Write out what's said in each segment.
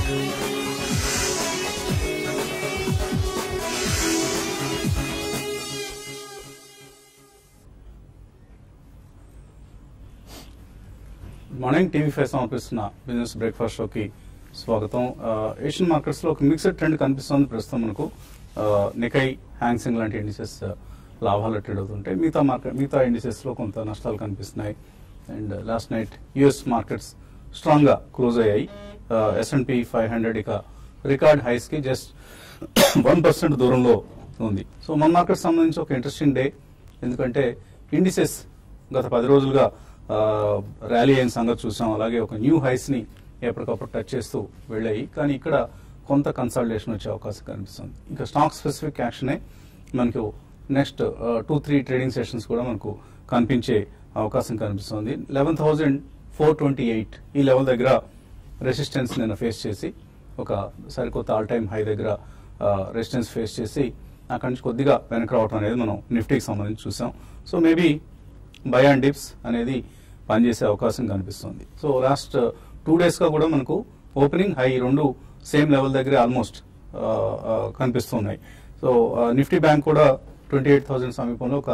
Good morning TV five సమర్పిస్తున్న business breakfast షోకి స్వాగతం ఆ, ఏషియన్ మార్కెట్స్ లో ఒక మిక్స్డ్ ట్రెండ్ కనిపిస్తుంది ప్రస్తుతం మనకు ఆ, నికై హ్యాంగ్సింగ్ లాంటి ఇండిసెస్ లాభాలు ట్రేడ్ అవుతుంటాయి మిగతా మార్కెట్ మిగతా ఇండిసెస్ లో కొంత నష్టాలు కనిపిస్తున్నాయి and last night US markets strong గా క్లోజ్ అయ్యాయి ఎస్ఎన్పి ఫైవ్ హండ్రెడ్ ఇక రికార్డ్ హైస్ కి జస్ట్ వన్ పర్సెంట్ దూరంలో ఉంది సో మన మార్కెట్ సంబంధించి ఒక ఇంట్రెస్టింగ్ డే ఎందుకంటే ఇండిసెస్ గత పది రోజులుగా ర్యాలీ అయిన సంగతి చూసాం అలాగే ఒక న్యూ హైస్ ని ఎప్పటికప్పుడు టచ్ చేస్తూ వెళ్ళాయి కానీ ఇక్కడ కొంత కన్సల్టేషన్ వచ్చే అవకాశం కనిపిస్తుంది ఇంకా స్టాక్ స్పెసిఫిక్ యాక్షనే మనకు next two three trading sessions కూడా మనకు కనిపించే అవకాశం కనిపిస్తుంది eleven thousand four twenty eight ఈ లెవెల్ దగ్గర రెసిస్టెన్స్ నేను ఫేస్ చేసి ఒక సరికొత్త ఆల్ టైమ్ హై దగ్గర రెసిస్టెన్స్ ఫేస్ చేసి అక్కడి నుంచి కొద్దిగా వెనక్కి రావడం అనేది మనం నిఫ్టీకి సంబంధించి చూసాం so maybe buy and dips అనేది పనిచేసే అవకాశం కనిపిస్తుంది సో లాస్ట్ టూ డేస్ గా కూడా మనకు ఓపెనింగ్ హై రెండు సేమ్ లెవెల్ దగ్గర ఆల్మోస్ట్ కనిపిస్తున్నాయి సో నిఫ్టీ బ్యాంక్ కూడా ట్వంటీ ఎయిట్ థౌసండ్ సమీపంలో ఒక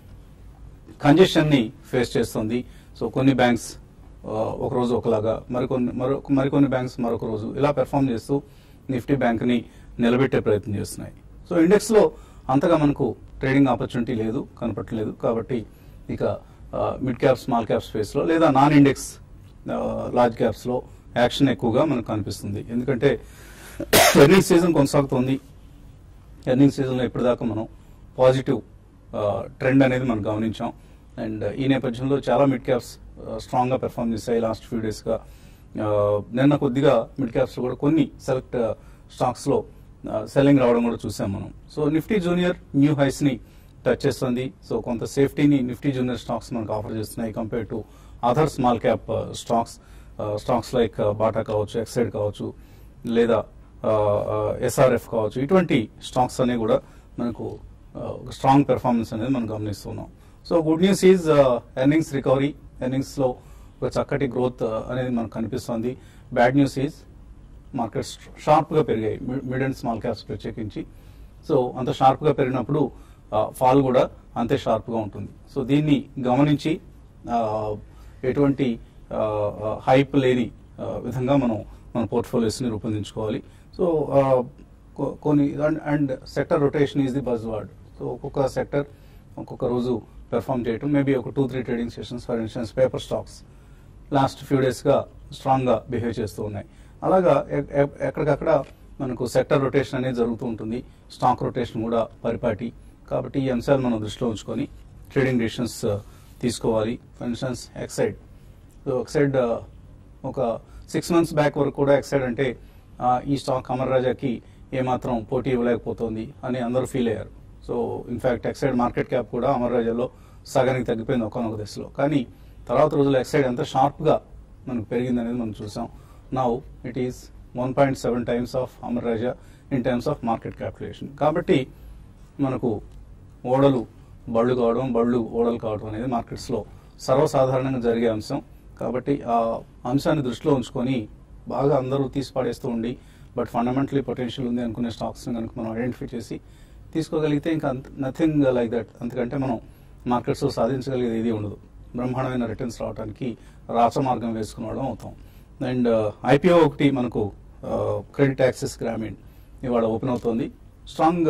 కంజెషన్ ని ఫేస్ చేస్తుంది సో కొన్ని బ్యాంక్స్ ఒక రోజు ఒకలాగా మరికొన్ని మరో మరికొన్ని బ్యాంక్స్ మరొక రోజు ఇలా పెర్ఫామ్ చేస్తూ నిఫ్టీ బ్యాంక్ ని నిలబెట్టే ప్రయత్నం చేస్తున్నాయి సో ఇండెక్స్ లో అంతగా మనకు ట్రేడింగ్ ఆపర్చునిటీ లేదు కనపట్లేదు కాబట్టి ఇక mid cap small cap space లో లేదా నాన్ ఇండెక్స్ లార్జ్ క్యాప్స్ లో యాక్షన్ ఎక్కువగా మనకు కనిపిస్తుంది ఎందుకంటే ఎర్నింగ్ సీజన్ కొనసాగుతోంది ఎర్నింగ్ సీజన్లో ఇప్పటిదాకా మనం పాజిటివ్ ట్రెండ్ అనేది మనం గమనించాం అండ్ ఈ నేపథ్యంలో చాలా మిడ్ క్యాప్స్ స్ట్రాంగ్ గా పెర్ఫామ్ చేశాయి లాస్ట్ ఫ్యూ డేస్ గా ఆ, నిన్న కొద్దిగా మిడ్ క్యాప్స్ కూడా కొన్ని సెలెక్ట్ స్టాక్స్ లో సెల్లింగ్ రావడం కూడా చూసాం మనం so Nifty junior new highs ని టచ్ చేస్తుంది సో కొంత సేఫ్టీని నిఫ్టీ జూనియర్ స్టాక్స్ మనకు ఆఫర్ చేస్తున్నాయి compare to other small cap stocks stocks like Bata కావచ్చు ఎక్సైడ్ కావచ్చు లేదా ఎస్ఆర్ఎఫ్ కావచ్చు ఇటువంటి స్టాక్స్ అనేవి కూడా మనకు స్ట్రాంగ్ పెర్ఫార్మెన్స్ అనేది మనం గమనిస్తున్నాం so good news is earnings recovery earnings లో ఒక చక్కటి గ్రోత్ అనేది మనకు కనిపిస్తుంది bad news is markets sharp గా పెరిగాయి మిడ్ అండ్ స్మాల్ క్యాప్స్ ప్రత్యేకించి సో అంత షార్ప్ గా పెరిగినప్పుడు ఫాల్ కూడా అంతే షార్ప్ గా ఉంటుంది సో దీన్ని గమనించి ఆ, ఎటువంటి హైప్ లేని ఆ, విధంగా మనం మన పోర్ట్ఫోలియోస్ ని రూపొందించుకోవాలి సో ఆ, కొ- కొన్ని and sector rotation is the buzz word so ఒక్కొక్క సెక్టర్ ఒక్కొక్క రోజు పెర్ఫామ్ చేయటం మేబీ ఒక two three trading sessions for instance paper stocks last few days గా స్ట్రాంగ్ గా బిహేవ్ చేస్తూ ఉన్నాయి అలాగా ఎ- ఎ- ఎక్కడికక్కడ మనకు సెక్టర్ రొటేషన్ అనేది జరుగుతూ ఉంటుంది స్టాక్ రొటేషన్ కూడా పరిపాటి కాబట్టి ఈ అంశాలు మనం దృష్టిలో ఉంచుకొని ట్రేడింగ్ డిసిషన్స్ తీసుకోవాలి for instance Exide so Exide ఒక సిక్స్ మంత్స్ బ్యాక్ వరకు కూడా ఎక్సైడ్ అంటే ఆ, ఈ స్టాక్ అమర్ రాజాకి ఏమాత్రం పోటీ ఇవ్వలేకపోతుంది అని అందరూ ఫీల్ అయ్యారు so in fact Exide market cap కూడా అమర్ రాజాలో సగానికి తగ్గిపోయింది ఒకనొక దశలో కానీ తర్వాత రోజుల్లో ఎక్సైడ్ ఎంత షార్ప్ గా మనకు పెరిగింది అనేది మనం చూసాం now it is one point seven times of Amar Raja in terms of market capitalisation కాబట్టి మనకు ఓడలు బళ్ళు కావడం బళ్ళు ఓడలు కావడం అనేది మార్కెట్స్ లో సర్వసాధారణంగా జరిగే అంశం కాబట్టి ఆ అంశాన్ని దృష్టిలో ఉంచుకొని బాగా అందరూ తీసి పడేస్తూ ఉండి బట్ ఫండమెంటలీ పొటెన్షియల్ ఉంది అనుకునే స్టాక్స్ కనుక మనం ఐడెంటిఫై చేసి తీసుకోగలిగితే ఇంకా నథింగ్ లైక్ దట్ అంతకంటే మనం మార్కెట్స్ లో సాధించగలిగేది ఏది ఉండదు బ్రహ్మాండమైన రిటర్న్స్ రావడానికి రాచ మార్గం వేసుకునడం అవుతాం అండ్ ఐపీఓ ఒకటి మనకు క్రెడిట్ యాక్సెస్ గ్రామీణ్ ఇవాళ ఓపెన్ అవుతోంది strong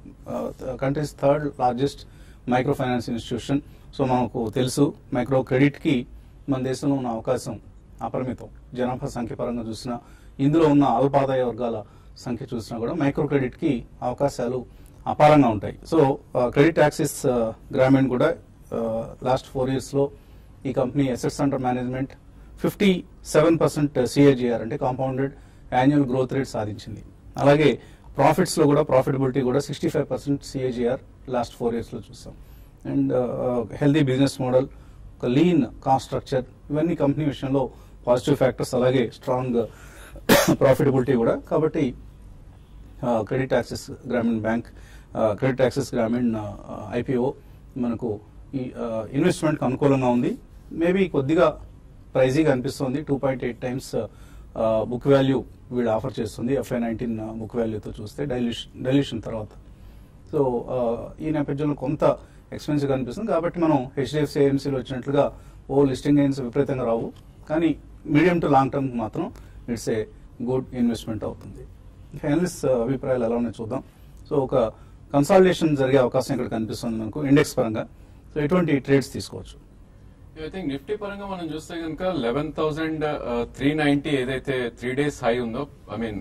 countries third largest micro finance institution so మనకు తెలుసు మైక్రో క్రెడిట్ కి మన దేశంలో ఉన్న అవకాశం అపరిమితం జనాభా సంఖ్య పరంగా చూసినా ఇందులో ఉన్న అల్పాదాయ వర్గాల సంఖ్య చూసినా కూడా మైక్రో క్రెడిట్ కి అవకాశాలు అపారంగా ఉంటాయి సో క్రెడిట్ యాక్సిస్ గ్రామీణ్ కూడా లాస్ట్ ఫోర్ ఇయర్స్ లో ఈ company assets under management fifty seven percent CAGR అంటే కాంపౌండెడ్ యాన్యువల్ గ్రోత్ రేట్ సాధించింది అలాగే ప్రాఫిట్స్ లో కూడా ప్రాఫిటబిలిటీ కూడా sixty five percent CAGR last four years లో చూసాం అండ్ హెల్దీ బిజినెస్ మోడల్ ఒక లీన్ కాస్ట్ స్ట్రక్చర్ ఇవన్నీ కంపెనీ విషయంలో పాజిటివ్ ఫ్యాక్టర్స్ అలాగే స్ట్రాంగ్ ప్రాఫిటబిలిటీ కూడా కాబట్టి credit access Grameen bank credit access Grameen IPO మనకు ఈ ఇన్వెస్ట్మెంట్ అనుకూలంగా ఉంది మేబీ కొద్దిగా ప్రైజీగా అనిపిస్తుంది two point eight times book value వీళ్ళు ఆఫర్ చేస్తుంది ఎఫ్ఐ నైన్టీన్ బుక్ వాల్యూతో చూస్తే డైల్యూషన్ డైల్యూషన్ తర్వాత సో ఆ, ఈ నేపథ్యంలో కొంత ఎక్స్పెన్సివ్ అనిపిస్తుంది కాబట్టి మనం హెచ్డిఎఫ్సి ఏఎంసీలో వచ్చినట్లుగా ఓ లిస్టింగ్ గెయిన్స్ విపరీతంగా రావు కానీ మీడియం టు లాంగ్ టర్మ్ మాత్రం ఇట్స్ ఏ గుడ్ ఇన్వెస్ట్మెంట్ అవుతుంది అనలిస్ట్ అభిప్రాయాలు ఎలా ఉన్నాయో చూద్దాం సో ఒక కన్సాలిడేషన్ జరిగే అవకాశం ఇక్కడ కనిపిస్తుంది మనకు ఇండెక్స్ పరంగా సో ఎటువంటి ట్రేడ్స్ తీసుకోవచ్చు ఐ థింక్ నిఫ్టీ పరంగా మనం చూస్తే కనుక లెవెన్ థౌసండ్ త్రీ నైన్టీ ఏదైతే త్రీ డేస్ హై ఉందో ఐ మీన్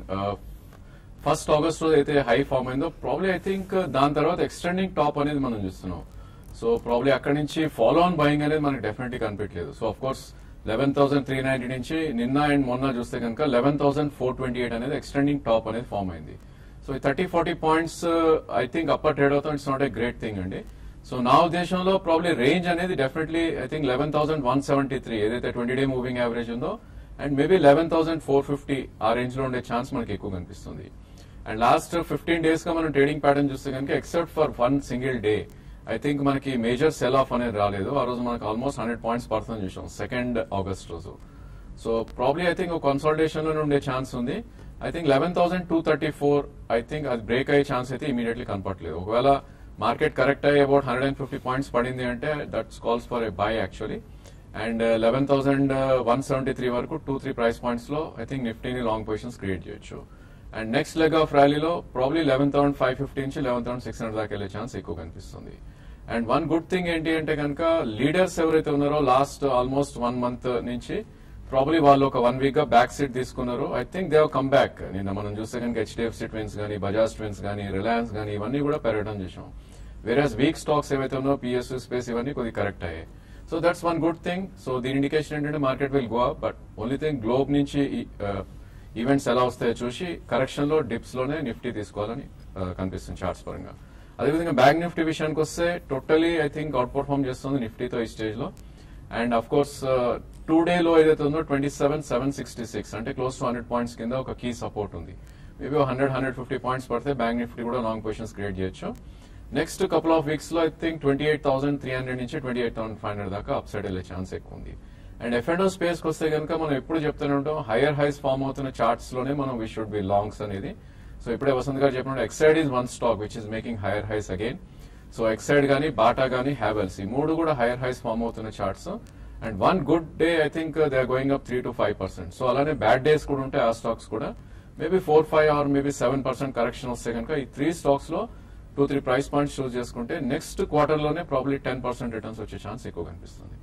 ఫస్ట్ ఆగస్ట్ రోజు అయితే హై ఫామ్ అయిందో ప్రాబ్లీ ఐ థింక్ దాని తర్వాత ఎక్స్టెండింగ్ టాప్ అనేది మనం చూస్తున్నాం సో ప్రాబ్లీ అక్కడి నుంచి ఫాలో ఆన్ బయింగ్ అనేది మనకి డెఫినెట్లీ కనిపించలేదు so of course eleven thousand three ninety నుంచి నిన్న అండ్ మొన్న చూస్తే కనుక eleven thousand four twenty eight అనేది ఎక్స్టెండింగ్ టాప్ అనేది ఫామ్ అయింది సో ఈ thirty forty points I think upper trade అవుతాం it's not a great thing అండి సో నా ఉద్దేశంలో ప్రాబ్లీ రేంజ్ అనేది definitely I think eleven thousand one seventy three ఏదైతే ట్వంటీ డే మూవింగ్ యావరేజ్ ఉందో and maybe eleven thousand four fifty ఆ range లో ఉండే ఛాన్స్ మనకి ఎక్కువ కనిపిస్తుంది అండ్ లాస్ట్ ఫిఫ్టీన్ డేస్ గా మనం ట్రేడింగ్ ప్యాటర్న్ చూస్తే కనుక except for one single day I think మనకి మేజర్ సెల్ ఆఫ్ అనేది రాలేదు ఆ రోజు మనకి ఆల్మోస్ట్ హండ్రెడ్ పాయింట్స్ పడుతుంది చూసాం సెకండ్ ఆగస్ట్ రోజు so probably I think consultation లో ఉండే ఛాన్స్ ఉంది I think eleven thousand two thirty four I think అది బ్రేక్ అయ్యే ఛాన్స్ అయితే ఇమీడియట్లీ కనపట్లేదు ఒకవేళ మార్కెట్ కరెక్ట్ అయ్యి about hundred and fifty points పడింది అంటే that's calls for a buy actually and eleven thousand one seventy three వరకు two three price points లో ఐ థింక్ నిఫ్టీని లాంగ్ పొజిషన్స్ క్రియేట్ చేయొచ్చు అండ్ నెక్స్ట్ లెగ్ ఆఫ్ ర్యాలీలో probably eleven thousand five fifty నుంచి eleven thousand six hundred దాకా వెళ్ళే chance ఎక్కువ కనిపిస్తుంది అండ్ వన్ గుడ్ థింగ్ ఏంటి అంటే కనుక లీడర్స్ ఎవరైతే ఉన్నారో లాస్ట్ ఆల్మోస్ట్ వన్ మంత్ నుంచి ప్రాబ్లీ వాళ్ళు ఒక వన్ వీక్ గా బ్యాక్ సీట్ తీసుకున్నారు I think they come back నిన్న మనం చూస్తే కనుక హెచ్డిఎఫ్సి ట్విన్స్ కానీ బజాజ్ ట్విన్స్ కానీ రిలయన్స్ కానీ ఇవన్నీ కూడా పెరగడం చేసాం వేరే వీక్ స్టాక్స్ ఏవైతే ఉన్నాయో పిఎస్యూ స్పేస్ ఇవన్నీ కొద్దిగా కరెక్ట్ అయ్యాయి so that's one good thing so దీని ఇండికేషన్ ఏంటంటే market will go up but only thing globe నుంచి ఈవెంట్స్ ఎలా వస్తాయో చూసి కరెక్షన్ లో డిప్స్ లోనే నిఫ్టీ తీసుకోవాలని ఆ, కనిపిస్తుంది చార్ట్స్ పరంగా అదేవిధంగా బ్యాంక్ నిఫ్టీ విషయానికి వస్తే totally I think outperform చేస్తుంది నిఫ్టీతో ఈ స్టేజ్ లో and of course today లో ఏదైతే ఉందో twenty seven seven sixty six అంటే క్లోజ్ టు హండ్రెడ్ పాయింట్స్ కింద ఒక కీ సపోర్ట్ ఉంది maybe hundred hundred fifty points పడితే బ్యాంక్ నిఫ్టీ కూడా లాంగ్ పొజిషన్స్ క్రియేట్ చేయొచ్చు నెక్స్ట్ కపుల్ ఆఫ్ వీక్స్ లో I think twenty eight thousand three hundred నుంచి twenty eight thousand five hundred దాకా up side వెళ్ళే ఛాన్స్ ఎక్కువ ఉంది అండ్ ఎఫ్ అండ్ స్పేస్ కి వస్తే కనుక మనం ఎప్పుడు చెప్తూనే ఉంటాం హైయర్ హైస్ ఫామ్ అవుతున్న చార్ట్స్ లోనే మనం వీ షుడ్ బి లాంగ్స్ అనేది సో ఇప్పుడే వసంత్ గారు చెప్పినట్టు Exide is one stock which is making higher highs again so Exide గానీ బాటా గానీ హ్యావెల్స్ ఈ మూడు కూడా హైయర్ హైస్ ఫామ్ అవుతున్న charts and one good day I think they are going up three to five percent so అలానే bad days కూడా ఉంటాయి ఆ స్టాక్స్ కూడా maybe four five or maybe seven percent correction వస్తే కనుక ఈ త్రీ స్టాక్స్ లో two three price points choose చేసుకుంటే నెక్స్ట్ క్వార్టర్ లోనే ప్రాబ్లీ టెన్ పర్సెంట్ రిటర్న్స్ వచ్చే ఛాన్స్ ఎక్కువ కనిపిస్తుంది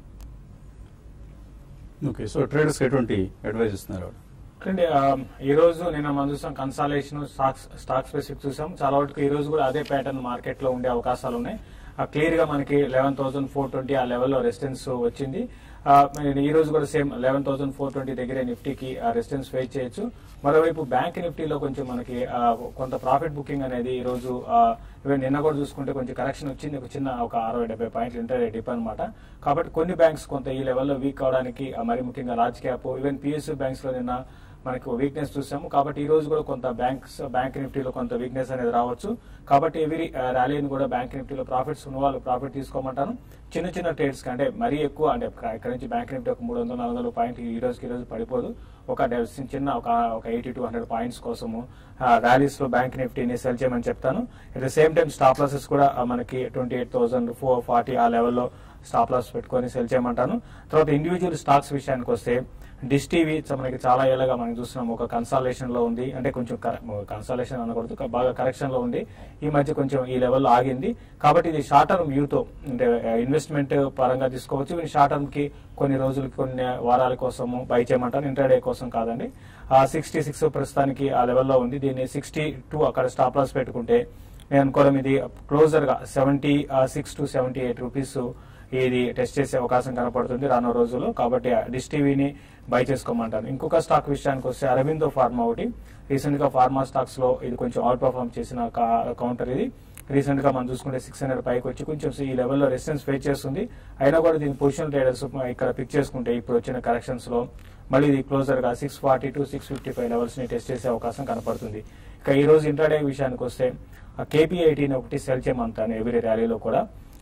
ఓకే సో ట్రేడర్స్ ఎటువంటి అడ్వైజ్ ఇస్తున్నారు ఆవిడ? అంటే ఆ, ఈ రోజు నిన్న మనం చూసాం కన్సాలేషన్ స్టాక్స్ స్టాక్ స్పెసిఫిక్ చూసాం చాలా వరకు ఈ రోజు కూడా అదే ప్యాటర్న్ మార్కెట్ లో ఉండే అవకాశాలు ఉన్నాయి క్లియర్ గా మనకి లెవెన్ థౌసండ్ ఫోర్ ట్వంటీ ఆ లెవెల్లో రెసిస్టెన్స్ వచ్చింది ఆ, మరి ఈ రోజు కూడా same eleven thousand four twenty దగ్గరే నిఫ్టీకి రెసిస్టెన్స్ ఫేస్ చేయొచ్చు మరోవైపు బ్యాంక్ నిఫ్టీలో కొంచెం మనకి ఆ, కొంత ప్రాఫిట్ బుకింగ్ అనేది ఈ రోజు ఆ, ఈవెన్ నిన్న కూడా చూసుకుంటే కొంచెం కరెక్షన్ వచ్చింది ఒక చిన్న ఒక అరవై డెబ్బై పాయింట్లు ఇంటర్ డిప్ అనమాట కాబట్టి కొన్ని బ్యాంక్స్ కొంత ఈ లెవెల్లో వీక్ అవడానికి ఆ, మరి ముఖ్యంగా large cap even PSU banks లో నిన్న మనకు వీక్నెస్ చూసాము కాబట్టి ఈ రోజు కూడా కొంత బ్యాంక్స్ బ్యాంక్ నిఫ్టీలో కొంత వీక్నెస్ అనేది రావచ్చు కాబట్టి ఎవరి ర్యాలీని కూడా బ్యాంక్ నిఫ్టీలో ప్రాఫిట్స్ ఉన్న వాళ్ళు ప్రాఫిట్ తీసుకోమంటాను చిన్న చిన్న ట్రేడ్స్ అంటే మరీ ఎక్కువ అంటే ఇక్కడ నుంచి బ్యాంక్ నిఫ్టీ ఒక మూడు వందల నాలుగు వందల పాయింట్ ఈ రోజుకి ఈ రోజు పడిపోదు ఒక డె- చిన్న ఒక ఒక ఎయిటీ టు హండ్రెడ్ పాయింట్స్ కోసము ర్యాలీస్ లో బ్యాంక్ నిఫ్టీని సెల్ చేయమని చెప్తాను at the same time stop losses కూడా ఆ, మనకి twenty eight thousand four forty ఆ లెవెల్లో స్టాప్ లాస్ పెట్టుకొని సెల్ చేయమంటాను తర్వాత ఇండివిజువల్ స్టాక్స్ విషయానికి వస్తే డిష్ టీవీ చ- మనకి చాలా ఏళ్ళగా మనం చూస్తున్నాం ఒక కన్సాలేషన్ లో ఉంది అంటే కొంచెం కన్సాలేషన్ అనకూడదు క- బాగా కరెక్షన్ లో ఉంది ఈ మధ్య కొంచెం ఈ లెవెల్లో ఆగింది కాబట్టి ఇది షార్ట్ టర్మ్ వ్యూ తో అంటే ఇన్వెస్ట్మెంట్ పరంగా తీసుకోవచ్చు ఇవి షార్ట్ టర్మ్ కి కొన్ని రోజులకి కొన్ని వారాల కోసము బై చేయమంటాను ఇంటర్డే కోసం కాదండి సిక్స్టీ సిక్స్ ప్రస్తుతానికి ఆ లెవెల్లో ఉంది దీన్ని సిక్స్టీ టూ అక్కడ స్టాప్ లాస్ పెట్టుకుంటే నేను అనుకోవడం ఇది క్లోజర్ గా seventy six to seventy eight rupees ఇది టెస్ట్ చేసే అవకాశం కనపడుతుంది రానున్న రోజుల్లో కాబట్టి ఆ డిష్ టీవీని బై చేసుకోమంటాను ఇంకొక స్టాక్ విషయానికి వస్తే అరవిందో ఫార్మా ఒకటి రీసెంట్ గా ఫార్మా స్టాక్స్ లో ఇది కొంచెం అవుట్ పర్ఫార్మ్ చేసిన కౌంటర్ ఇది రీసెంట్ గా మనం చూసుకుంటే సిక్స్ హండ్రెడ్ పైకి వచ్చి కొంచెం ఈ లెవెల్లో రెసిస్టెన్స్ ఫేస్ చేస్తుంది అయినా కూడా దీని పొజిషన్ ట్రేడర్స్ ఇక్కడ పిక్ చేసుకుంటే ఇప్పుడు వచ్చిన కరెక్షన్స్ లో మళ్ళీ ఇది క్లోజర్ గా six forty to six fifty five levels ని టెస్ట్ చేసే అవకాశం కనపడుతుంది ఇక ఈ రోజు ఇంటర్డే విషయానికి వస్తే కేపీఐటీని ఒకటి సెల్ చేయమంటాను ఎవ్రీ ర్యాలీలో కూడా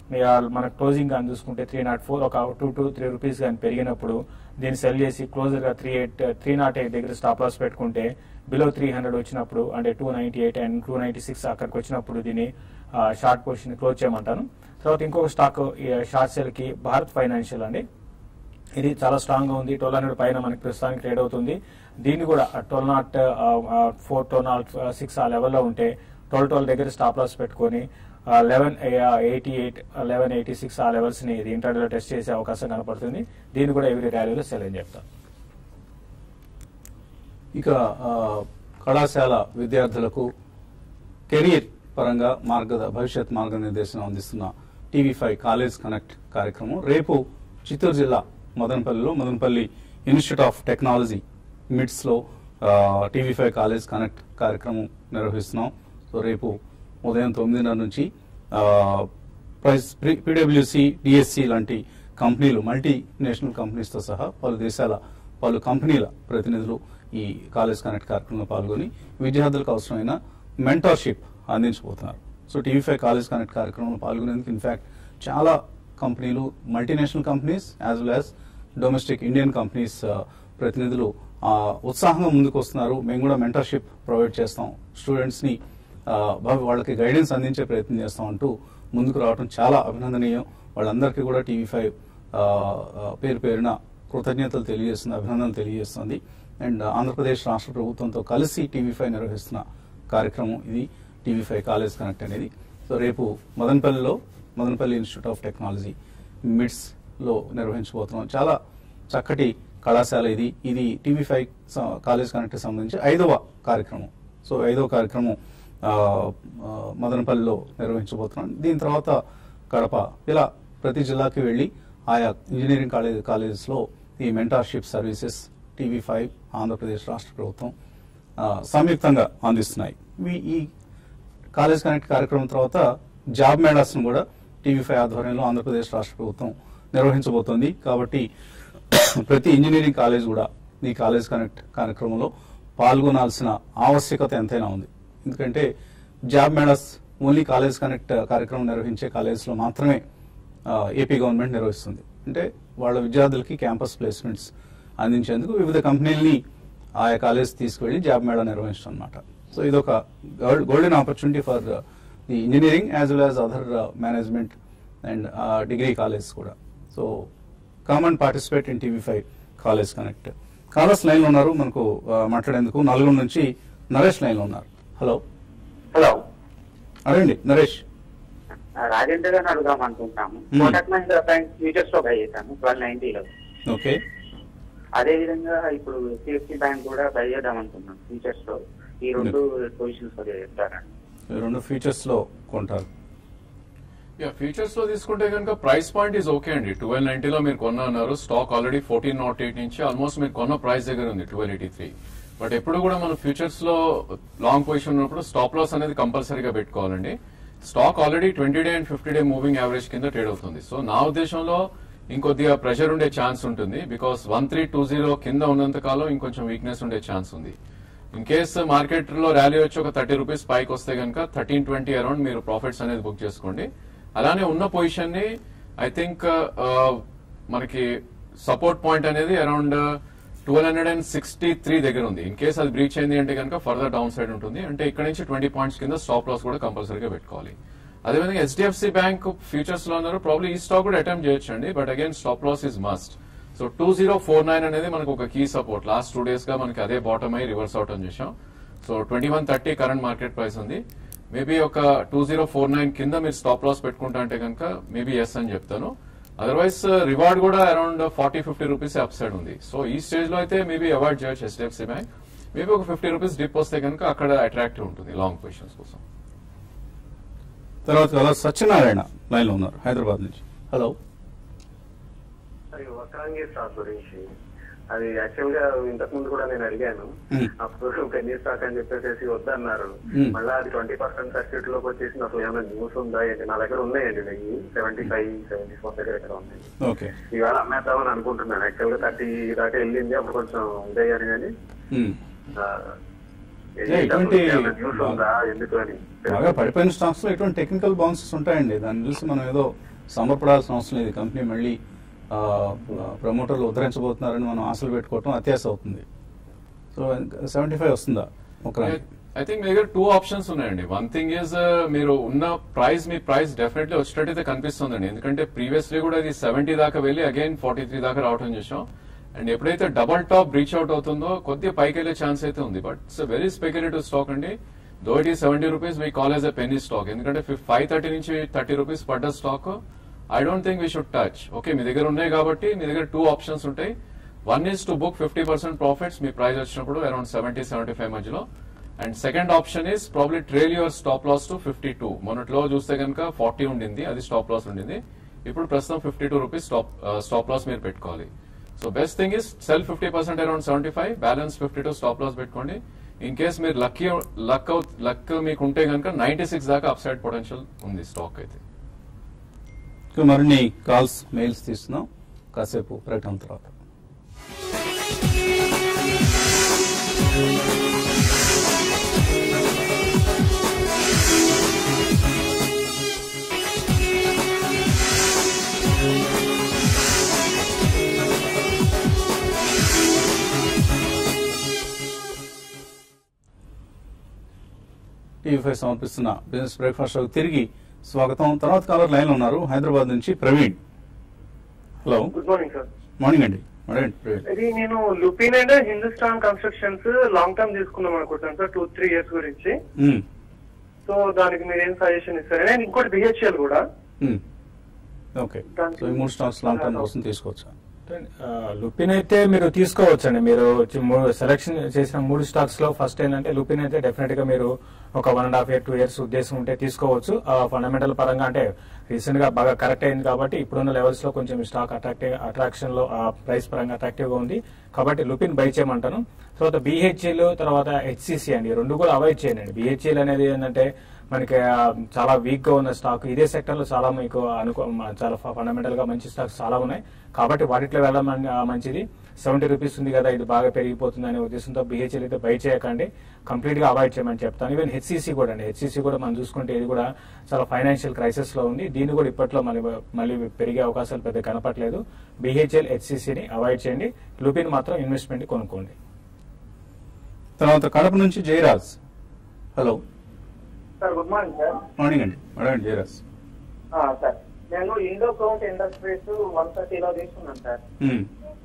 మీ ఆ మన క్లోజింగ్ కానీ చూసుకుంటే త్రీ నాట్ ఫోర్ ఒక టూ టూ త్రీ రూపీస్ కానీ పెరిగినప్పుడు దీన్ని సెల్ చేసి క్లోజర్ గా three eight three nought eight దగ్గర స్టాప్ లాస్ పెట్టుకుంటే బిలో త్రీ హండ్రెడ్ వచ్చినప్పుడు అంటే two ninety eight and two ninety six అక్కడికి వచ్చినప్పుడు దీన్ని షార్ట్ పొజిషన్ క్లోజ్ చేయమంటాను తర్వాత ఇంకొక స్టాక్ షార్ట్ సెల్ కి భారత్ ఫైనాన్షియల్ అండి ఇది చాలా స్ట్రాంగ్ గా ఉంది ట్వెల్వ్ హండ్రెడ్ పైన మనకి ప్రస్తుతానికి ట్రేడ్ అవుతుంది దీన్ని కూడా twelve nought four twelve nought six ఆ లెవెల్లో ఉంటే ట్వెల్వ్ ట్వెల్వ్ దగ్గర స్టాప్ లాస్ పెట్టుకొని eleven eighty eight eleven eighty six ఆ లెవెల్స్ ని ఇది ఇంటర్వ్యూలో టెస్ట్ చేసే అవకాశం కనపడుతుంది దీన్ని కూడా ఎవరి ర్యాలీలో సెల్ అని చెప్తాను ఇక ఆ, కళాశాల విద్యార్థులకు కెరీర్ పరంగా మార్గ భవిష్యత్ మార్గనిర్దేశం అందిస్తున్న టీవీ ఫైవ్ కాలేజ్ కనెక్ట్ కార్యక్రమం రేపు చిత్తూరు జిల్లా మదనపల్లిలో Madanapalle institute of technology MITS లో టీవీ ఫైవ్ కాలేజ్ కనెక్ట్ కార్యక్రమం నిర్వహిస్తున్నాం సో రేపు ఉదయం తొమ్మిదిన్నర నుంచి ఆ, ప్రైస్ పీడబ్ల్యూసి డిఎస్సి లాంటి కంపెనీలు మల్టీ నేషనల్ కంపెనీస్తో సహా పలు దేశాల పలు కంపెనీల ప్రతినిధులు ఈ కాలేజ్ కనెక్ట్ కార్యక్రమంలో పాల్గొని విద్యార్థులకు అవసరమైన మెంటర్షిప్ అందించబోతున్నారు so TV five college connect కార్యక్రమంలో పాల్గొనేందుకు ఇన్ఫాక్ట్ చాలా కంపెనీలు multinational companies as well as domestic Indian companies ప్రతినిధులు ఆ, ఉత్సాహంగా ముందుకు వస్తున్నారు మేము కూడా మెంటర్షిప్ ప్రొవైడ్ చేస్తాం స్టూడెంట్స్ ని ఆ, భవి- వాళ్ళకి గైడెన్స్ అందించే ప్రయత్నం చేస్తాం అంటూ ముందుకు రావడం చాలా అభినందనీయం వాళ్ళందరికీ కూడా టీవీ ఫైవ్ పేరు పేరున కృతజ్ఞతలు తెలియజేస్తుంది అభినందనలు తెలియజేస్తుంది అండ్ ఆంధ్రప్రదేశ్ రాష్ట్ర ప్రభుత్వంతో కలిసి టీవీ ఫైవ్ నిర్వహిస్తున్న కార్యక్రమం ఇది టీవీ ఫైవ్ కాలేజ్ కనెక్ట్ అనేది సో రేపు మదనపల్లిలో Madanapalle institute of technology MITS లో నిర్వహించబోతున్నాం చాలా చక్కటి కళాశాల ఇది ఇది టీవీ ఫైవ్ కాలేజ్ కనెక్ట్ సంబంధించి ఐదవ కార్యక్రమం సో ఐదవ కార్యక్రమం ఆ, ఆ, మదనపల్లిలో నిర్వహించబోతున్నాం దీని తర్వాత కడప ఇలా ప్రతి జిల్లాకి వెళ్ళి ఆయా ఇంజనీరింగ్ కాలేజ్ కాలేజెస్లో ఈ mentorship services TV five Andhra Pradesh రాష్ట్ర ప్రభుత్వం ఆ, సంయుక్తంగా అందిస్తున్నాయి ఇవి ఈ కాలేజ్ కనెక్ట్ కార్యక్రమం తర్వాత జాబ్ మేళాస్ ను కూడా టీవీ ఫైవ్ ఆధ్వర్యంలో ఆంధ్రప్రదేశ్ రాష్ట్ర ప్రభుత్వం నిర్వహించబోతోంది కాబట్టి ప్రతి ఇంజనీరింగ్ కాలేజ్ కూడా ఈ కాలేజ్ కనెక్ట్ కార్యక్రమంలో పాల్గొనాల్సిన ఆవశ్యకత ఎంతైనా ఉంది ఎందుకంటే job melas only college connect కార్యక్రమం నిర్వహించే కాలేజెస్లో మాత్రమే ఆ, ఏపీ గవర్నమెంట్ నిర్వహిస్తుంది అంటే వాళ్ళ విద్యార్థులకి క్యాంపస్ ప్లేస్మెంట్స్ అందించేందుకు వివిధ కంపెనీలని ఆయా కాలేజ్ తీసుకువెళ్ళి జాబ్ మేళా నిర్వహించడం అనమాట సో ఇదొక golden opportunity for the engineering as well as other management and degree college కూడా so common participate in TV five college connect callers line లో ఉన్నారు మనకు ఆ, మాట్లాడేందుకు నలుగురు నుంచి నరేష్ లైన్ లో ఉన్నారు హలో హలో అడండి నరేష్ రాజేంద్ర గారిని అడుగుదాం అనుకుంటున్నాము Hmm. Kotak Mahindra bank futures లో బై చేశాను ట్వెల్వ్ నైన్టీలో ఓకే అదే విధంగా ఇప్పుడు హెచ్డిఎఫ్సి బ్యాంక్ కూడా బై చేద్దాం అనుకున్నాం ఫ్యూచర్స్ లో ఈ రెండు పొజిషన్స్ లో చెప్తారండి ఈ రెండు ఫీచర్స్ లో కొంటారు యా ఫ్యూచర్స్ లో తీసుకుంటే కనుక ప్రైస్ పాయింట్ ఈజ్ ఓకే అండి ట్వెల్వ్ నైన్టీలో మీరు కొన్న అన్నారు stock already fourteen nought eight నుంచి ఆల్మోస్ట్ మీరు కొన్న ప్రైస్ దగ్గర ఉంది ట్వెల్వ్ ఎయిటీ త్రీ బట్ ఎప్పుడు కూడా మనం ఫ్యూచర్స్ లో లాంగ్ పొజిషన్ ఉన్నప్పుడు స్టాప్ లాస్ అనేది కంపల్సరీగా పెట్టుకోవాలండి stock already twenty day and fifty day moving average కింద ట్రేడ్ అవుతుంది సో నా ఉద్దేశంలో ఇంకొద్దిగా ప్రెషర్ ఉండే ఛాన్స్ ఉంటుంది because one three two zero కింద ఉన్నంత కాలం ఇంకొంచెం వీక్నెస్ ఉండే ఛాన్స్ ఉంది ఇన్ కేస్ మార్కెట్ లో ర్యాలీ వచ్చి ఒక థర్టీ రూపీస్ పైకి వస్తే కనుక థర్టీన్ ట్వంటీ అరౌండ్ మీరు ప్రాఫిట్స్ అనేది బుక్ చేసుకోండి అలానే ఉన్న పొజిషన్ ని ఐ థింక్ మనకి సపోర్ట్ పాయింట్ అనేది around twelve hundred and sixty three దగ్గర ఉంది ఇన్ కేస్ అది బ్రీచ్ అయింది అంటే కనుక ఫర్దర్ డౌన్ సైడ్ ఉంటుంది అంటే ఇక్కడ నుంచి ట్వంటీ పాయింట్స్ కింద స్టాప్ లాస్ కూడా కంపల్సరీగా పెట్టుకోవాలి అదేవిధంగా హెచ్డిఎఫ్సి బ్యాంక్ ఫ్యూచర్స్ లో ఉన్నారు ప్రాబ్లీ ఈ స్టాక్ కూడా అటెంప్ట్ చేయొచ్చు అండి but again stop loss is must so two zero four nine అనేది మనకు ఒక key support last two days గా మనకి అదే బాటమ్ అయ్యి రివర్స్ అవుట్ అని చూసాం so twenty one thirty current market price ఉంది మేబీ ఒక టూ జీరో ఫోర్ నైన్ కింద మీరు స్టాప్ లాస్ పెట్టుకుంటా అంటే కనుక మేబీ ఎస్ అని చెప్తాను అదర్వైజ్ రివార్డ్ కూడా around forty fifty rupees upside ఉంది సో ఈ స్టేజ్ లో అయితే మేబీ అవాయిడ్ చేయొచ్చు హెచ్డిఎఫ్సి బ్యాంక్ మేబీ ఒక ఫిఫ్టీ రూపీస్ డిప్ వస్తే కనుక అక్కడ అట్రాక్టివ్ ఉంటుంది లాంగ్ పొజిషన్స్ కోసం తర్వాత కలర్ సత్యనారాయణ లైన్ లో ఉన్నారు హైదరాబాద్ నుంచి హలో అది వక్రాంగి స్టాక్ గురించి అది యాక్చువల్ గా ఇంతకు ముందు కూడా నేను అడిగాను Hmm. అప్పుడు పెన్నీ స్టాక్ అని చెప్పేసి వద్దన్నారు Hmm. మళ్ళీ అది ట్వంటీ పర్సెంట్ సర్క్యూట్ లోకి వచ్చేసి అసలు ఏమైనా న్యూస్ ఉందా ఏంటి నా దగ్గర ఉన్నాయండి నెయ్యి సెవెంటీ ఫైవ్ సెవెంటీ ఫోర్ దగ్గర ఇక్కడ ఉన్నాయి ఓకే ఇవాళ అమ్మేద్దామని అనుకుంటున్నాను యాక్చువల్ గా థర్టీ దాకా వెళ్ళింది అప్పుడు కొంచెం ఇదయ్యాను కానీ Yeah, ఇటువంటి న్యూస్ ఉందా ఎందుకు అని బాగా పడిపోయిన స్టాక్స్ లో ఎటువంటి టెక్నికల్ బౌన్సెస్ ఉంటాయండి దాన్ని చూసి మనం ఏదో సంబరపడాల్సిన అవసరం లేదు కంపెనీ మళ్ళీ ఆ, ప్రమోటర్లు ఉద్ధరించబోతున్నారని మనం ఆశలు పెట్టుకోవటం అత్యాశ అవుతుంది సో సెవెంటీ ఫైవ్ వస్తుందా ఒక ఐ థింక్ మీ దగ్గర టూ ఆప్షన్స్ ఉన్నాయండి వన్ థింగ్ ఈజ్ మీరు ఉన్న ప్రైస్ మీ ప్రైస్ డెఫినెట్లీ వచ్చేటట్టయితే కనిపిస్తుందండి ఎందుకంటే ప్రీవియస్లీ కూడా ఇది సెవెంటీ దాకా వెళ్ళి అగైన్ ఫార్టీ త్రీ దాకా రావడం చూసాం అండ్ ఎప్పుడైతే డబల్ టాప్ బ్రీచ్ అవుట్ అవుతుందో కొద్దిగా పైకి వెళ్ళే ఛాన్స్ అయితే ఉంది but it's very speculative stock అండి దో ఇట్ ఈ seventy rupees we call as a penny stock ఎందుకంటే ఫైవ్ థర్టీ నుంచి థర్టీ రూపీస్ పడ్డ stock I don't think we should touch okay మీ దగ్గర ఉన్నాయి కాబట్టి మీ దగ్గర టూ ఆప్షన్స్ ఉంటాయి one is to book fifty percent profits మీ ప్రైస్ వచ్చినప్పుడు అరౌండ్ సెవెంటీ సెవెంటీ ఫైవ్ మధ్యలో and second option is probably trail your stop loss to fifty two మొన్నట్లో చూస్తే కనుక ఫార్టీ ఉండింది అది స్టాప్ లాస్ ఉండింది ఇప్పుడు ప్రస్తుతం fifty two rupees stop stop loss మీరు పెట్టుకోవాలి so best thing is sell fifty percent around seventy five balance fifty two stop loss పెట్టుకోండి ఇన్ కేస్ మీరు లక్కీ లక్ లక్ మీకు ఉంటే కనుక నైన్టీ సిక్స్ దాకా అప్ సైడ్ పొటెన్షియల్ ఉంది stock అయితే ఇంకా మరిన్ని కాల్స్ మెయిల్స్ తీస్తున్నాం కాసేపు ప్రకటన తర్వాత టీవీ ఫైవ్ సమర్పిస్తున్న బిజినెస్ బ్రేక్ఫాస్ట్ షోకి తిరిగి స్వాగతం తర్వాత కాలర్ లైన్ ఉన్నారు హైదరాబాద్ నుంచి Praveen hello good morning sir morning అండి మార్నింగ్ ప్రవీణ్ ఇది నేను Lupin and Hindustan constructions long term తీసుకుందాం అనుకుంటాను సార్ టూ త్రీ ఇయర్స్ గురించి మ్మ్. సో దానికి మీరు ఏం సజెషన్ ఇస్తారు నేను ఇంకోటి బిహెచ్ఎల్ కూడా మ్మ్. ఓకే సో ఈ మూడు స్టాక్స్ లాంగ్ టర్మ్ కోసం తీసుకోవచ్చా ఆ, లుపిన్ అయితే మీరు తీసుకోవచ్చండి మీరు సెలెక్షన్ చేసిన మూడు స్టాక్స్ లో ఫస్ట్ ఏంటంటే లుపిన్ అయితే డెఫినెట్ గా మీరు ఒక one and half year two years ఉద్దేశం ఉంటే తీసుకోవచ్చు ఫండమెంటల్ పరంగా అంటే రీసెంట్ గా బాగా కరెక్ట్ అయింది కాబట్టి ఇప్పుడున్న లెవెల్స్ లో కొంచెం స్టాక్ అట్రాక్టివ్ అట్రాక్షన్ లో ఆ ప్రైస్ పరంగా అట్రాక్టివ్ గా ఉంది కాబట్టి లుపిన్ బై చేయమంటాను తర్వాత బిహెచ్ఎల్ తర్వాత హెచ్సిసి అండి ఈ రెండు కూడా అవాయిడ్ చేయండి బిహెచ్ఎల్ అనేది ఏంటంటే మనకి ఆ, చాలా వీక్ గా ఉన్న స్టాక్ ఇదే సెక్టర్ లో చాలా మీకు అనుకో మ- చాలా ఫండమెంటల్ గా మంచి స్టాక్స్ చాలా ఉన్నాయి కాబట్టి వాటిలో వెళ్ళడం అన్- ఆ, మంచిది సెవెంటీ రూపీస్ ఉంది కదా ఇది బాగా పెరిగిపోతుంది అనే ఉద్దేశంతో బిహెచ్ఎల్ అయితే బై చేయకండి కంప్లీట్ గా అవాయిడ్ చేయమని చెప్తాను ఈవెన్ హెచ్సిసి కూడా అండి హెచ్సిసి కూడా మనం చూసుకుంటే ఇది కూడా చాలా ఫైనాన్షియల్ క్రైసిస్ లో ఉంది దీన్ని కూడా ఇప్పట్లో మళ్ళీ మళ్ళీ పెరిగే అవకాశాలు పెద్ద కనపట్లేదు బిహెచ్ఎల్ హెచ్సిసిని అవాయిడ్ చేయండి లుపిన్ మాత్రం ఇన్వెస్ట్మెంట్ కొనుక్కోండి తర్వాత కడప నుంచి Jayaraj hello sir good morning sir morning అండి మేడం జయరాజ్ ఆ, సార్ నేను ఇండో కౌంట్ ఇండస్ట్రీస్ వన్ థర్టీలో తీసుకున్నాను సార్ మ్మ్.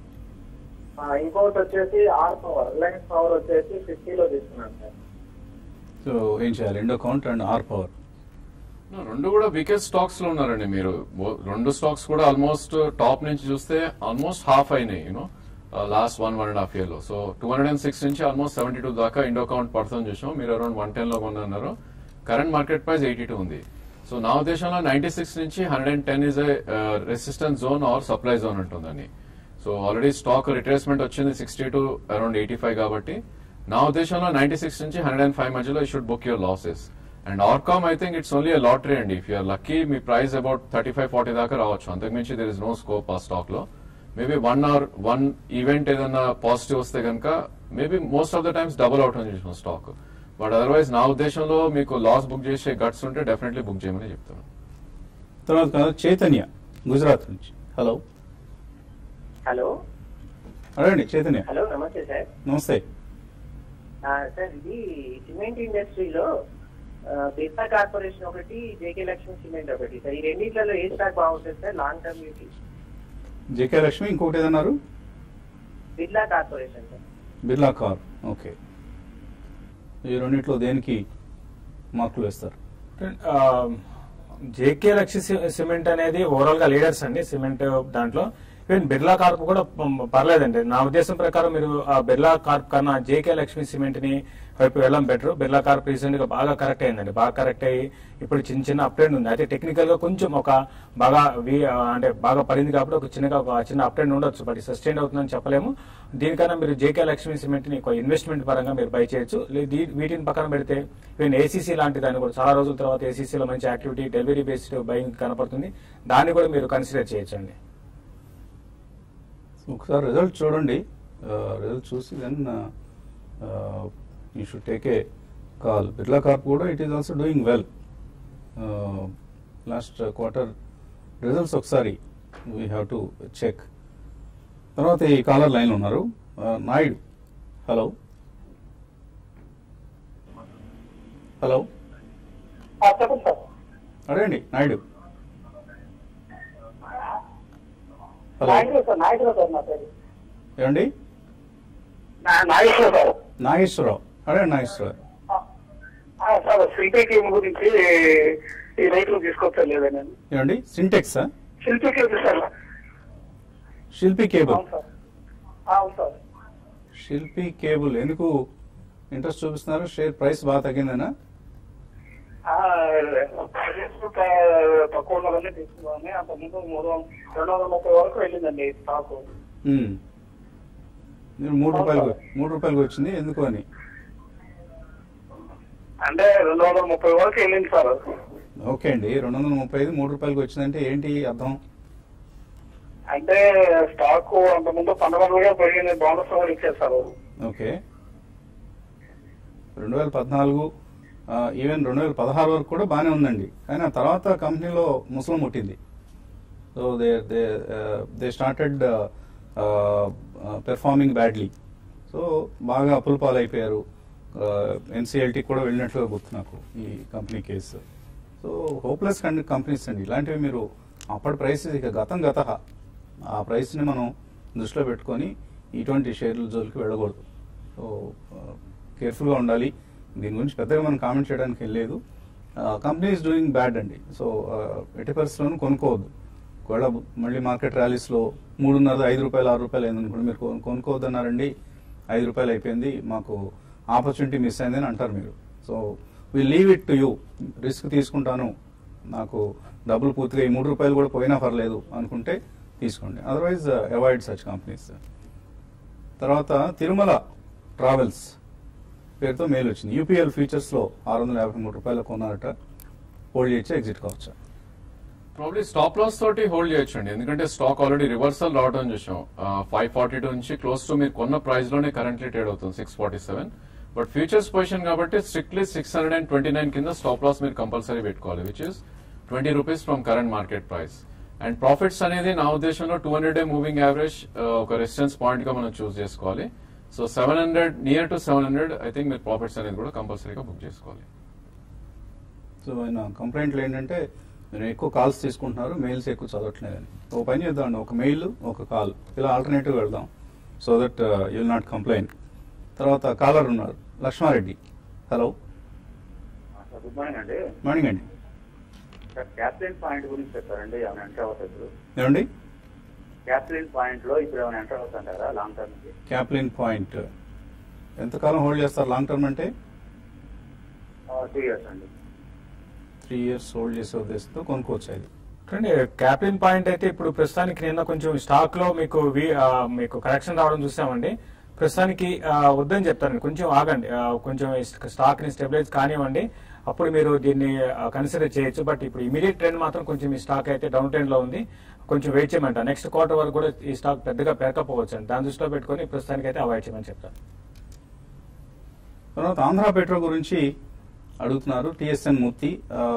ఆ, ఇంకొకటి వచ్చేసి ఆర్ పవర్ రిలయన్స్ పవర్ వచ్చేసి ఫిఫ్టీలో తీసుకున్నాను సార్ సో ఏం చేయాలి Indo Count and R power No, రెండు కూడా వీకెస్ట్ స్టాక్స్ లో ఉన్నారండి మీరు బో- రెండు స్టాక్స్ కూడా ఆల్మోస్ట్ టాప్ నుంచి చూస్తే ఆల్మోస్ట్ హాఫ్ అయినాయి you know last one one and half year లో so two hundred and six నుంచి ఆల్మోస్ట్ సెవెంటీ టూ దాకా ఇండో కౌంట్ పడుతుంది చూసాం మీరు అరౌండ్ వన్ టెన్ లో కొన్నారు current market price eighty two ఉంది సో నా ఉద్దేశంలో నైన్టీ సిక్స్ నుంచి hundred and ten is resistance zone or supply zone ఉంటుందని సో ఆల్రెడీ స్టాక్ రిట్రేస్మెంట్ వచ్చింది sixty to around eighty five కాబట్టి నా ఉద్దేశంలో నైన్టీ సిక్స్ నుంచి హండ్రెడ్ అండ్ ఫైవ్ మధ్యలో you should book your losses and RCom I think it's only lottery అండి if you're lucky మీ price about thirty five forty దాకా రావచ్చు అంతకుమించి దర్ ఇస్ నో స్కోప్ ఆ స్టాక్ లో maybe one hour one event ఏదైనా positive వస్తే కనుక maybe most of the times double out అని చూసిన స్టాక్ బట్ అదర్వైజ్ నా ఉద్దేశంలో మీకు లాస్ బుక్ చేసే గట్స్ ఉంటే డెఫినెట్లీ బుక్ చేయమని చెప్తాను తర్వాత కాదు చైతన్య గుజరాత్ నుంచి హలో హలో అడగండి చైతన్య హలో నమస్తే సార్ నమస్తే ఆ, సార్ ఇది సిమెంట్ ఇండస్ట్రీలో ఆ, బిర్లా కార్పొరేషన్ ఒకటి జేకే లక్ష్మి సిమెంట్ ఒకటి సార్ ఈ రెండింటిలో ఏ స్టాక్ బాగుంటుంది సార్ లాంగ్ టర్మ్ యూటీ జేకే లక్ష్మి ఇంకొకటి ఏదన్నారు Birla corporation sir Birla corp okay ఈ రెండిట్లో దేనికి మార్కులు వేస్తారు జేకే లక్ష్య సి- సిమెంట్ అనేది ఓవరాల్ గా లీడర్స్ అండి సిమెంట్ దాంట్లో ఈవెన్ బిర్లా కార్ప్ కూడా ప- పర్లేదండి నా ఉద్దేశం ప్రకారం మీరు ఆ బిర్లా కార్ప్ కన్నా జేకే లక్ష్మి సిమెంట్ ని వైపు వెళ్ళడం బెటర్ బిర్లా కార్ప్ రీసెంట్ గా బాగా కరెక్ట్ అయిందండి బాగా కరెక్ట్ అయ్యి ఇప్పుడు చిన్న చిన్న అప్డేట్ ఉంది అయితే టెక్నికల్ గా కొంచెం ఒక బాగా వి- ఆ, అంటే బాగా పడింది కాబట్టి ఒక చిన్నగా ఒక చిన్న అప్డేట్ ఉండొచ్చు బట్ సస్టైన్ అవుతుందని చెప్పలేము దీనికన్నా మీరు జేకే లక్ష్మి సిమెంట్ ని ఒక ఇన్వెస్ట్మెంట్ పరంగా మీరు బై చేయొచ్చు లే- దీ- వీటిని పక్కన పెడితే ఈవెన్ ఏసీసీ లాంటి దాన్ని కూడా చాలా రోజుల తర్వాత ACC లో మంచి యాక్టివిటీ డెలివరీ బేస్డ్ బయింగ్ కనపడుతుంది దాన్ని కూడా మీరు కన్సిడర్ చేయొచ్చండి ఒకసారి రిజల్ట్ చూడండి రిజల్ట్ చూసి then you should take a call Birla corp కూడా it is also doing well last quarter results ఒకసారి వీ హ్యావ్ టు చెక్ తర్వాత ఈ కాలర్ లైన్ ఉన్నారు ఆ, నాయుడు హలో హలో చెప్పండి సార్ అడగండి నాయుడు హలో నాయకుడు సార్ నాయకుడు సార్ నా పేరు ఏమండి నా- నాగేశ్వర సార్ నాగేశ్వరరావు అడగండి నాగేశ్వరరావు ఆ, సార్ శిల్పీ టీమ్ గురించి ఈ రైతులు తీసుకొచ్చలేదు నేను ఏమండి సింటెక్సా Shilpi team sir Shilpi cable అవును సార్ అవును సార్ శిల్పి కేబుల్ ఎందుకు ఇంట్రెస్ట్ చూపిస్తున్నారు షేర్ ప్రైస్ బాగా తగ్గిందనా ఆ, త- తక్కువ ఉన్నవన్నీ తీసుకున్నామని అంత ముందు మూడు వం- రెండు వందల ముప్పై వరకు వెళ్ళిందండి స్టాక్ మ్మ్. మీరు మూడు రూపాయలకు మూడు రూపాయలకు వచ్చింది ఎందుకు అని అంటే రెండు వందల ముప్పై వరకు వెళ్ళింది సార్ ఓకే అండి రెండు వందల ముప్పై ఐదు మూడు రూపాయలకు వచ్చిందంటే ఏంటి అర్థం అంటే స్టాక్ అంత ముందు పండుగలుగా పోయింది బోనస్ కూడా ఇచ్చేస్తారు ఓకే రెండు వేల పద్నాలుగు ఈవెన్ రెండు వేల పదహారు వరకు కూడా బాగానే ఉందండి కానీ ఆ తర్వాత కంపెనీలో ముసలం ముట్టింది so they they they started performing badly so బాగా అప్పుల పాలైపోయారు ఎన్సీఎల్టీ కూడా వెళ్ళినట్లుగా గుర్తు నాకు ఈ company case so hopeless companies అండి ఇలాంటివి మీరు అప్పటి ప్రైస్ ఇక గతం గత ఆ ప్రైస్ని మనం దృష్టిలో పెట్టుకొని ఇటువంటి షేర్ల జోలికి వెళ్ళకూడదు సో కేర్ఫుల్గా ఉండాలి దీని గురించి పెద్దగా మనం కామెంట్ చేయడానికి వెళ్ళలేదు కంపెనీ ఈజ్ డూయింగ్ బ్యాడ్ అండి సో ఎట్టి పరిస్థితుల్లోనూ కొనుక్కోవద్దు ఒకవేళ మళ్ళీ మార్కెట్ ర్యాలీస్లో మూడున్నర ఐదు రూపాయలు ఆరు రూపాయలు అయిందనుకోండి మీరు కొను- కొనుక్కోవద్దన్నారండి ఐదు రూపాయలు అయిపోయింది మాకు ఆపర్చునిటీ మిస్ అయిందని అంటారు మీరు so we leave it to you risk తీసుకుంటాను నాకు డబ్బులు పూర్తిగా ఈ మూడు రూపాయలు కూడా పోయినా పర్లేదు అనుకుంటే తీసుకోండి అదర్వైజ్ అవాయిడ్ సచ్ కంపెనీస్ తర్వాత తిరుమల ట్రావెల్స్ పేరుతో మెయిల్ వచ్చింది యూపీఎల్ ఫ్యూచర్స్ లో ఆరు వందల యాభై మూడు రూపాయలు కొన్నారట హోల్డ్ చేయొచ్చా ఎగ్జిట్ కావచ్చా ప్రాబ్లీ స్టాప్ లాస్ తోటి హోల్డ్ చేయొచ్చండి ఎందుకంటే స్టాక్ ఆల్రెడీ రివర్సల్ రావడం చూసాం ఫైవ్ ఫార్టీ టూ నుంచి క్లోజ్ టు మీరు కొన్న ప్రైస్ లోనే కరెంట్లీ ట్రేడ్ అవుతుంది six forty seven but futures position కాబట్టి strictly six hundred and twenty nine కింద స్టాప్ లాస్ మీరు కంపల్సరీ పెట్టుకోవాలి which is twenty rupees from current market price and profits అనేది నా ఉద్దేశంలో two hundred day moving average ఒక resistance point గా మనం చూస్ చేసుకోవాలి so seven hundred near to seven hundred I think మీరు ప్రాఫిట్స్ అనేది కూడా కంపల్సరీగా బుక్ చేసుకోవాలి సో ఆయన కంప్లైంట్లు ఏంటంటే మీరు ఎక్కువ కాల్స్ తీసుకుంటున్నారు మెయిల్స్ ఎక్కువ చదవట్లేదని ఒక పని చేద్దామండి ఒక మెయిల్ ఒక కాల్ ఇలా ఆల్టర్నేటివ్ వెళ్దాం so that you'll not complaint తర్వాత కాలర్ ఉన్నారు లక్ష్మారెడ్డి హలో గుడ్ మార్నింగ్ అండి మార్నింగ్ అండి సార్ క్యాప్లిన్ పాయింట్ గురించి చెప్పారండి ఏమైనా ఎంటర్ అవుతుంది ఏమండి క్యాప్లిన్ పాయింట్ లో ఇప్పుడు ఏమైనా ఎంటర్ అవుతుంటారా లాంగ్ టర్మ్ కి క్యాప్లిన్ పాయింట్ ఎంతకాలం హోల్డ్ చేస్తారు లాంగ్ టర్మ్ అంటే టూ ఇయర్స్ అండి త్రీ ఇయర్స్ హోల్డ్ చేసే ఉద్దేశంతో కొనుక్కోవచ్చు అది చూడండి క్యాప్లిన్ పాయింట్ అయితే ఇప్పుడు ప్రస్తుతానికి నిన్న కొంచెం స్టాక్ లో మీకు వి- ఆ, మీకు కరెక్షన్ రావడం చూసామండి ప్రస్తుతానికి ఆ, వద్దని చెప్తారండి కొంచెం ఆగండి ఆ, కొంచెం స్టాక్ ని స్టెబిలైజ్ కానివ్వండి అప్పుడు మీరు దీన్ని కన్సిడర్ చేయొచ్చు బట్ ఇప్పుడు ఇమీడియట్ ట్రెండ్ మాత్రం కొంచెం ఈ స్టాక్ అయితే డౌన్ ట్రెండ్ లో ఉంది కొంచెం వెయిట్ చేయమంట నెక్స్ట్ క్వార్టర్ వరకు కూడా ఈ స్టాక్ పెద్దగా పెరగకపోవచ్చు అండి దాని దృష్టిలో పెట్టుకొని ప్రస్తుతానికి అయితే అవాయిడ్ చేయమని చెప్తాను తర్వాత ఆంధ్ర పెట్రో గురించి అడుగుతున్నారు టిఎస్ఎన్ మూర్తి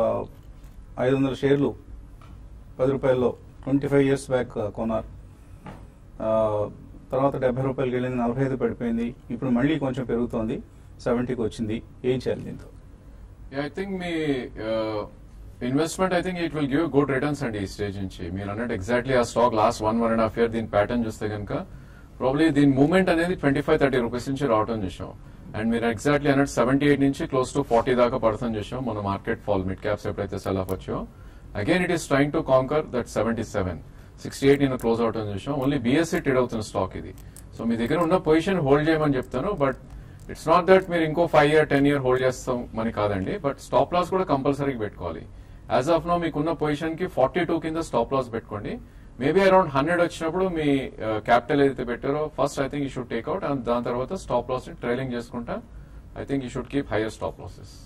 ఐదు వందల షేర్లు పది రూపాయల్లో ట్వంటీ ఫైవ్ ఇయర్స్ బ్యాక్ కొన్నారు ఆ, తర్వాత డెబ్బై రూపాయలకి వెళ్ళింది నలభై ఐదు పడిపోయింది ఇప్పుడు మళ్ళీ కొంచెం పెరుగుతోంది సెవెంటీకి వచ్చింది ఏం చేయాలి దీంతో ఐ థింక్ మీ investment I think it will give good returns అండి ఈ స్టేజ్ నుంచి మీరు అన్నట్టు ఎగ్జాక్ట్లీ ఆ stock last one one and half year దీని ప్యాటర్న్ చూస్తే కనుక ప్రాబ్లీ దీని మూవ్మెంట్ అనేది ట్వంటీ ఫైవ్ థర్టీ రూపీస్ నుంచి రావడం చూసాం అండ్ మీరు ఎగ్జాక్ట్లీ అన్నట్టు సెవెంటీ ఎయిట్ నుంచి క్లోజ్ టు ఫార్టీ దాకా పడుతుంది చూసాం మన మార్కెట్ ఫాల్ మిడ్ క్యాప్స్ ఎప్పుడైతే సెల్ ఆఫ్ వచ్చో again it is trying to conquer that seventy seven sixty eight నేను క్లోజ్ అవటం చూసాం ఓన్లీ బీఎస్సీ ట్రేడ్ అవుతున్న స్టాక్ ఇది సో మీ దగ్గర ఉన్న పొజిషన్ హోల్డ్ చేయమని చెప్తాను బట్ ఇట్స్ నాట్ దట్ మీరు ఇంకో five year ten year hold చేస్తాం అని కాదండి బట్ స్టాప్ లాస్ కూడా కంపల్సరీగా పెట్టుకోవాలి యాజ్ ఆఫ్ నో మీకున్న పొజిషన్ కి ఫార్టీ టూ కింద స్టాప్ లాస్ పెట్టుకోండి మేబీ అరౌండ్ హండ్రెడ్ వచ్చినప్పుడు మీ క్యాపిటల్ ఏదైతే పెట్టారో first I think you should take out and దాని తర్వాత స్టాప్ లాస్ ని ట్రైలింగ్ చేసుకుంటా I think you should keep higher stop losses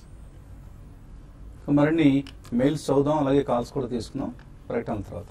so మరిన్ని మెయిల్స్ చదువుదాం అలాగే కాల్స్ కూడా తీసుకుందాం ప్రకటన తర్వాత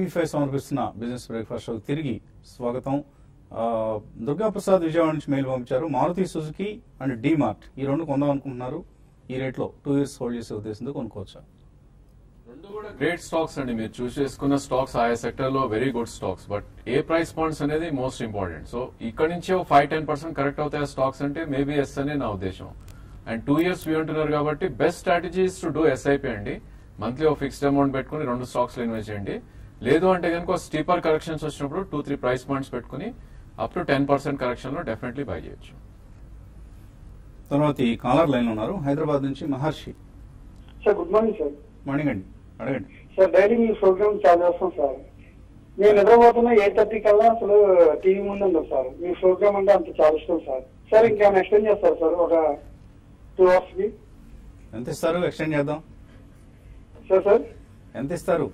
టీవీ ఫైవ్ సమర్పిస్తున్న బిజినెస్ బ్రేక్ఫాస్ట్ షోకి తిరిగి స్వాగతం ఆ, దుర్గాప్రసాద్ విజయవాడ నుంచి మెయిల్ పంపించారు మారుతి సుజుకి అండ్ డీమార్ట్ ఈ రెండు కొందాం అనుకుంటున్నారు ఈ రేట్లో టూ ఇయర్స్ హోల్డ్ చేసే ఉద్దేశంతో కొనుక్కోవచ్చా రెండు కూడా గ్రేట్ స్టాక్స్ అండి మీరు చూస్ చేసుకున్న స్టాక్స్ ఆయా సెక్టర్ లో very good stocks but a price points అనేది మోస్ట్ ఇంపార్టెంట్ సో ఇక్కడ నుంచి ఫైవ్ టెన్ పర్సెంట్ కరెక్ట్ అవుతాయి స్టాక్స్ అంటే మేబీ ఎస్ అనే నా ఉద్దేశం అండ్ టూ ఇయర్స్ వ్యూ అంటున్నారు కాబట్టి best strategies to do SIP అండి మంత్లీ ఒక ఫిక్స్డ్ అమౌంట్ పెట్టుకుని రెండు స్టాక్స్ లో ఇన్వెస్ట్ చేయండి లేదు అంటే కనుక స్టీపర్ కరెక్షన్స్ వచ్చినప్పుడు టూ త్రీ ప్రైస్ పాయింట్స్ పెట్టుకుని up to ten percent correction లో డెఫినెట్లీ బై చేయొచ్చు తర్వాత ఈ కాలర్ లైన్ లో ఉన్నారు హైదరాబాద్ నుంచి Maharshi sir good morning sir morning అండి అడగండి సార్ డైలీ మీ ప్రోగ్రామ్ చాలా చేస్తాం సార్ నేను నిద్రపోతున్నా ఎయిట్ థర్టీ కల్లా అసలు టీవీ ముందు ఉండదు సార్ మీ ప్రోగ్రామ్ అంటే అంత చాలా ఇష్టం సార్ సార్ ఇంకేమైనా ఎక్స్టెండ్ చేస్తారు సార్ ఒక టూ అవర్స్ కి ఎంత ఇస్తారు ఎక్స్టెండ్ చేద్దాం సార్ సార్ ఎంత ఇస్తారు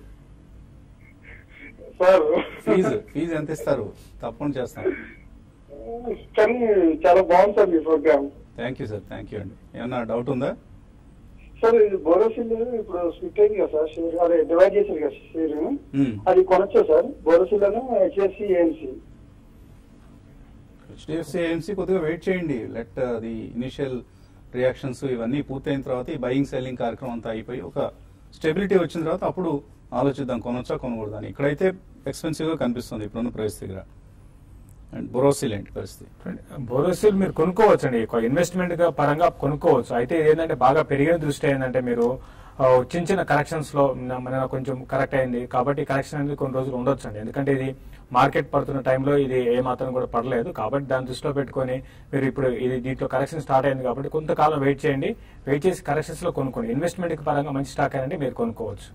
సార్ ఫీజు ఫీజు ఎంత ఇస్తారు తప్పకుండా చేస్తాం కానీ చాలా బాగుంది సార్ మీ program thank you sir thank you అండి ఏమన్నా డౌట్ ఉందా సార్ ఇది బోరోసిల్ ఇప్పుడు స్ప్లిట్ అయింది కదా సార్ షేర్ అదే డివైడ్ చేశారు కదా షేర్ మ్మ్. అది కొనొచ్చా సార్ బోరోసిల్ అని హెచ్ఎస్సి ఏఎంసీ హెచ్డిఎఫ్సి ఏఎంసీ కొద్దిగా వెయిట్ చేయండి లెట్ ది ఇనిషియల్ రియాక్షన్స్ ఇవన్నీ పూర్తయిన తర్వాత ఈ బయింగ్ సెల్లింగ్ కార్యక్రమం అంతా అయిపోయి ఒక స్టెబిలిటీ వచ్చిన తర్వాత అప్పుడు ఆలోచిద్దాం కొనొచ్చా కొనకూడదని ఇక్కడైతే ఎక్స్పెన్సివ్ గా కనిపిస్తుంది ఇప్పుడున్న ప్రైస్ దగ్గర అండ్ బొరోసిల్ ఏంటి పరిస్థితి బోరోసిల్ మీరు కొనుక్కోవచ్చు అండి ఇన్వెస్ట్మెంట్ గా పరంగా కొనుక్కోవచ్చు అయితే ఏంటంటే బాగా పెరిగిన దృష్టి ఏంటంటే మీరు ఆ, చిన్న చిన్న కరెక్షన్స్ లో న- మన కొంచెం కరెక్ట్ అయింది కాబట్టి కరెక్షన్ అనేది కొన్ని రోజులు ఉండొచ్చు అండి ఎందుకంటే ఇది మార్కెట్ పడుతున్న టైంలో ఇది ఏ మాత్రం కూడా పడలేదు కాబట్టి దాన్ని దృష్టిలో పెట్టుకొని మీరు ఇప్పుడు ఇది దీంట్లో కరెక్షన్ స్టార్ట్ అయింది కాబట్టి కొంతకాలం వెయిట్ చేయండి వెయిట్ చేసి కరెక్షన్స్ లో కొనుక్కోండి ఇన్వెస్ట్మెంట్ పరంగా మంచి స్టాక్ అయినంటే మీరు కొనుక్కోవచ్చు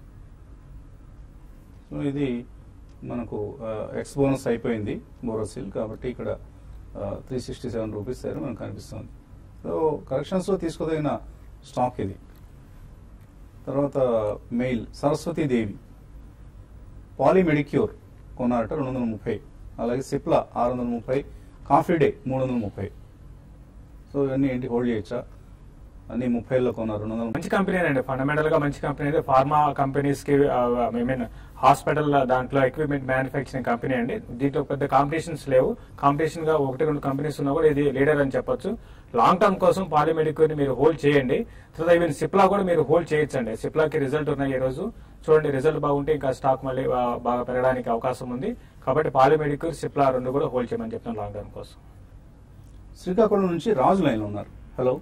సో ఇది మనకు ఎక్స్ బోనస్ అయిపోయింది బోరోసిల్ కాబట్టి ఇక్కడ త్రీ సిక్స్టీ సెవెన్ రూపీస్ దగ్గర మనకు కనిపిస్తుంది సో కరెక్షన్స్లో తీసుకోదగిన స్టాక్ ఇది తర్వాత మెయిల్ సరస్వతి దేవి పాలిమెడిక్యూర్ కొన్నారట రెండు వందల ముప్పై అలాగే సిప్లా ఆరు వందల ముప్పై కాఫీ డే మూడు వందల ముప్పై సో ఇవన్నీ ఏంటి హోల్డ్ చేయొచ్చా అన్ని ముప్పైలో కొన్నారు రెండు వందల మంచి కంపెనీ అండి ఫండమెంటల్ గా మంచి కంపెనీ అయితే ఫార్మా కంపెనీస్ కి ఐ మీన్ హాస్పిటల్ దాంట్లో ఎక్విప్మెంట్ మ్యానుఫ్యాక్చరింగ్ కంపెనీ అండి దీంట్లో పెద్ద కాంపిటీషన్స్ లేవు కాంపిటీషన్ గా ఒకటి రెండు కంపెనీస్ ఉన్నా కూడా ఇది లీడర్ అని చెప్పొచ్చు లాంగ్ టర్మ్ కోసం పాలిమెడిక్ ని మీరు హోల్డ్ చేయండి తర్వాత ఈవెన్ సిప్లా కూడా మీరు హోల్డ్ చేయొచ్చండి సిప్లాకి రిజల్ట్ ఉన్నాయి ఈ రోజు చూడండి రిజల్ట్ బాగుంటే ఇంకా స్టాక్ మళ్ళీ ఆ, బాగా పెరగడానికి అవకాశం ఉంది కాబట్టి పాలిమెడిక్ సిప్లా రెండు కూడా హోల్డ్ చేయమని చెప్తాను లాంగ్ టర్మ్ కోసం శ్రీకాకుళం నుంచి రాజు లైన్లో ఉన్నారు హలో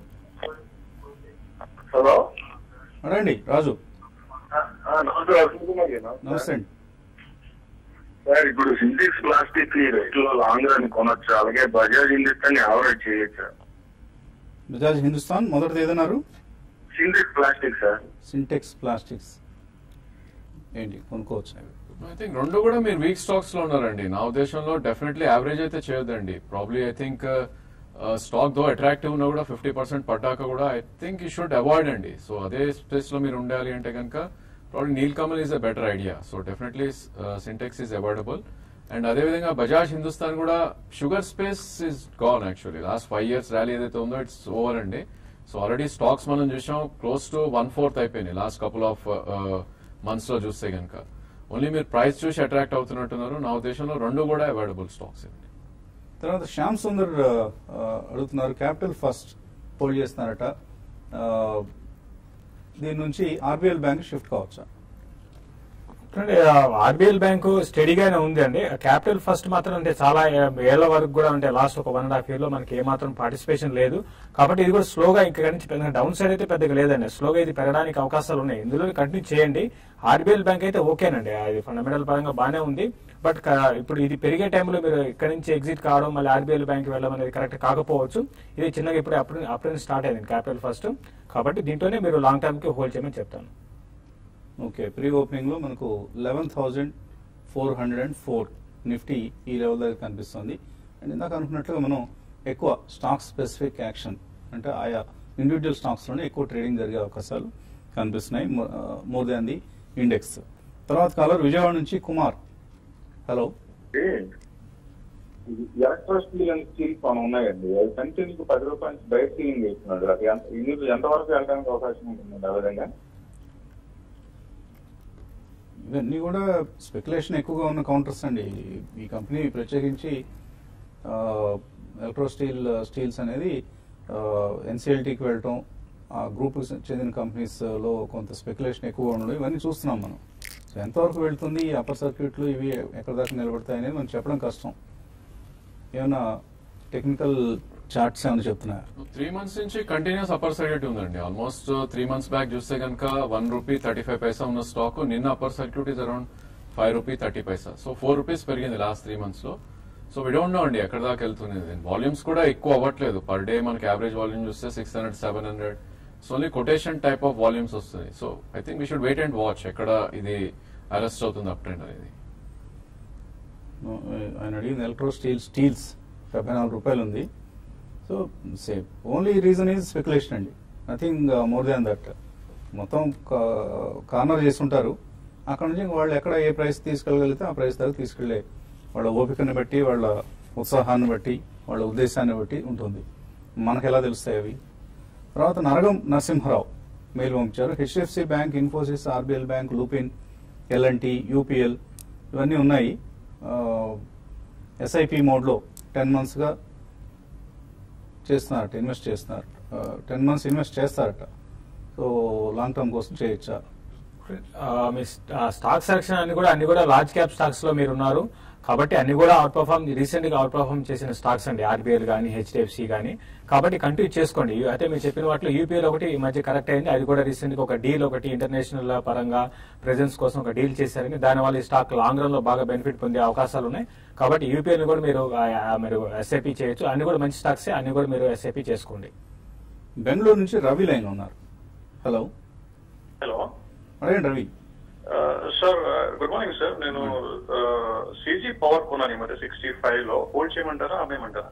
హలో అడండి రాజు నమస్తే అర్జున్ కుమార్ గారు. నమస్తే అండి సార్ ఇప్పుడు సింథిక్స్ ప్లాస్టిక్ ఈ రేట్లో లాంగ్ రన్ కొనొచ్చు అలాగే బజాజ్ హిందుస్థాన్ యావరేజ్ చేయొచ్చు బజాజ్ హిందుస్థాన్ మొదటిది ఏదన్నారు Sintex plastic sir Sintex plastics ఏంటి కొనుక్కోవచ్చు ఐ థింక్ రెండు కూడా మీరు వీక్ స్టాక్స్ లో ఉన్నారండి నా ఉద్దేశంలో డెఫినెట్లీ యావరేజ్ అయితే చేయొద్దండి probably I think stock though attractive ఉన్నా కూడా ఫిఫ్టీ పర్సెంట్ పడ్డాక కూడా I think you should avoid అండి సో అదే స్పేస్ లో మీరు ఉండాలి అంటే కనుక probably Nilkamal is a better idea so definitely Sintex is avoidable and అదేవిధంగా బజాజ్ హిందుస్థాన్ కూడా sugar space is gone actually last five years rally ఏదైతే ఉందో ఇట్స్ ఓవర్ అండి సో ఆల్రెడీ స్టాక్స్ మనం చూసాం క్లోజ్ టు వన్ ఫోర్త్ అయిపోయినాయి లాస్ట్ కపుల్ ఆఫ్ మంత్స్ లో చూస్తే కనుక ఓన్లీ మీరు ప్రైస్ చూసి అట్రాక్ట్ అవుతున్నట్టున్నారు నా ఉద్దేశంలో రెండు కూడా అవైలబుల్ స్టాక్స్ అండి తర్వాత శ్యామ్ సుందర్ ఆ, ఆ, అడుగుతున్నారు క్యాపిటల్ ఫస్ట్ హోల్డ్ చేస్తున్నారట ఆ, దీని నుంచి ఆర్బీఎల్ బ్యాంక్ షిఫ్ట్ కావచ్చా ఆర్బీఎల్ బ్యాంకు స్టడీగానే ఉంది అండి క్యాపిటల్ ఫస్ట్ మాత్రం అంటే చాలా ఏళ్ల వరకు కూడా అంటే లాస్ట్ ఒక వన్ అండ్ హాఫ్ ఇయర్ లో మనకి ఏమాత్రం పార్టిసిపేషన్ లేదు కాబట్టి ఇది కూడా స్లోగా ఇంకా నుంచి పెద్దగా డౌన్ సైడ్ అయితే పెద్దగా లేదండి స్లోగా ఇది పెరగడానికి అవకాశాలు ఉన్నాయి ఇందులో కంటిన్యూ చేయండి ఆర్బీఎల్ బ్యాంక్ అయితే ఓకేనండి అది ఫండమెంటల్ పరంగా బాగానే ఉంది బట్ క- ఇప్పుడు ఇది పెరిగే టైంలో మీరు ఇక్కడ నుంచి ఎగ్జిట్ కావడం మళ్ళీ ఆర్బీఎల్ బ్యాంక్ వెళ్ళడం అనేది కరెక్ట్ కాకపోవచ్చు ఇది చిన్నగా ఇప్పుడు అప్పుడు అప్పుడు స్టార్ట్ అయింది క్యాపిటల్ ఫస్ట్ కాబట్టి దీంట్లోనే మీరు లాంగ్ టర్మ్ కి హోల్డ్ చేయమని చెప్తాను ఓకే ప్రీ ఓపెనింగ్ లో మనకు eleven thousand four hundred and four Nifty ఈ లెవెల్ దగ్గర కనిపిస్తుంది అండ్ ఇందాక అనుకున్నట్లుగా మనం ఎక్కువ స్టాక్ స్పెసిఫిక్ యాక్షన్ అంటే ఆయా ఇండివిజువల్ స్టాక్స్ లోనే ఎక్కువ ట్రేడింగ్ జరిగే అవకాశాలు కనిపిస్తున్నాయి మోర్ దాన్ ది ఇండెక్స్ తర్వాత కాలర్ విజయవాడ నుంచి Kumar hello Electrosteel and steel కొన్ని ఉన్నాయండి అవి కంటిన్యూ పది రూపాయలు బయట సీలింగ్ చేస్తున్నాడు అది ఎంత ఇందులో ఎంతవరకు వెళ్ళడానికి అవకాశం ఉంటుందండి ఆ విధంగా ఇవన్నీ కూడా స్పెక్యులేషన్ ఎక్కువగా ఉన్న కౌంటర్స్ అండి ఈ కంపెనీ ప్రత్యేకించి ఎలక్ట్రో స్టీల్ స్టీల్స్ అనేది ఎన్సిఎల్టీకి వెళ్ళటం ఆ గ్రూప్ చెందిన కంపెనీస్ లో కొంత స్పెక్యులేషన్ ఎక్కువగా ఉండడం ఇవన్నీ చూస్తున్నాం మనం సో ఎంతవరకు వెళ్తుంది ఈ అప్పర్ సర్క్యూట్లు ఇవి ఎక్కడ దాకా నిలబడతాయి అనేది మనం చెప్పడం కష్టం ఏమైనా టెక్నికల్ చార్ట్స్ ఏమైనా చెప్తున్నాయా త్రీ మంత్స్ నుంచి కంటిన్యూస్ అప్పర్ సర్క్యూట్ ఉందండి ఆల్మోస్ట్ త్రీ మంత్స్ బ్యాక్ చూస్తే కనుక one rupee thirty five paisa ఉన్న స్టాక్ నిన్న upper circuit is around five rupee thirty paisa so four rupees పెరిగింది లాస్ట్ త్రీ మంత్స్ లో సో వి డోంట్ నో అండి ఎక్కడ దాకా వెళ్తుంది వాల్యూమ్స్ కూడా ఎక్కువ అవ్వట్లేదు పర్ డే మనకి యావరేజ్ వాల్యూమ్ చూస్తే six hundred seven hundred so only quotation type of volumes వస్తుంది so I think we should wait and watch ఎక్కడ ఇది అరెస్ట్ అవుతుంది అప్ ట్రెండ్ అనేది ఆయన అడిగింది ఎలక్ట్రో స్టీల్ స్టీల్స్ డెబ్బై నాలుగు రూపాయలు ఉంది so same only reason is speculation అండి నథింగ్ మోర్ దాన్ దట్ మొత్తం కార్నర్ చేస్తుంటారు అక్కడ నుంచి వాళ్ళు ఎక్కడ ఏ ప్రైస్ తీసుకెళ్ళగలిగితే ఆ ప్రైస్ దాకా తీసుకెళ్లే వాళ్ళ ఓపికని బట్టి వాళ్ళ ఉత్సాహాన్ని బట్టి వాళ్ళ ఉద్దేశాన్ని బట్టి ఉంటుంది మనకు ఎలా తెలుస్తాయి అవి తర్వాత నరగం నరసింహారావు మెయిల్ పంపించారు HDFC bank Infosys RBL bank Lupin L and T UPL ఇవన్నీ ఉన్నాయి ఎస్ఐపి మోడ్లో టెన్ మంత్స్గా చేస్తున్నారట ఇన్వెస్ట్ చేస్తున్నారు టెన్ మంత్స్ ఇన్వెస్ట్ చేస్తారట సో లాంగ్ టర్మ్ కోసం చేయొచ్చా ఆ, మీ స్టాక్ సెలక్షన్ అన్ని కూడా అన్ని కూడా లార్జ్ క్యాప్ స్టాక్స్ లో మీరు ఉన్నారు కాబట్టి అన్ని కూడా అవుట్ పర్ఫార్మ్ రీసెంట్ గా అవుట్ పర్ఫార్మ్ చేసిన స్టాక్స్ అండి ఆర్బీఎల్ కానీ హెచ్డిఎఫ్సి కానీ కాబట్టి కంటిన్యూ చేసుకోండి అయితే మీరు చెప్పిన వాటిలో యూపీఎల్ ఒకటి ఈ మధ్య కరెక్ట్ అయింది అది కూడా రీసెంట్ గా ఒక డీల్ ఒకటి ఇంటర్నేషనల్ పరంగా ప్రెజెన్స్ కోసం ఒక డీల్ చేశారని దానివల్ల ఈ స్టాక్ లాంగ్ రన్ లో బాగా బెనిఫిట్ పొందే అవకాశాలు ఉన్నాయి కాబట్టి యూపీఎల్ కూడా మీరు ఆ, ఆ, మీరు ఎస్ఐపి చేయొచ్చు అన్ని కూడా మంచి స్టాక్స్ అన్ని కూడా మీరు ఎస్ఐపి చేసుకోండి బెంగళూరు నుంచి రవి లైన్ ఉన్నారు హలో హలో అడగండి Ravi sir good morning sir నేను సీజీ పవర్ కొన్నాను ఈ మధ్య సిక్స్టీ ఫైవ్ లో హోల్డ్ చేయమంటారా అమ్మేయమంటారా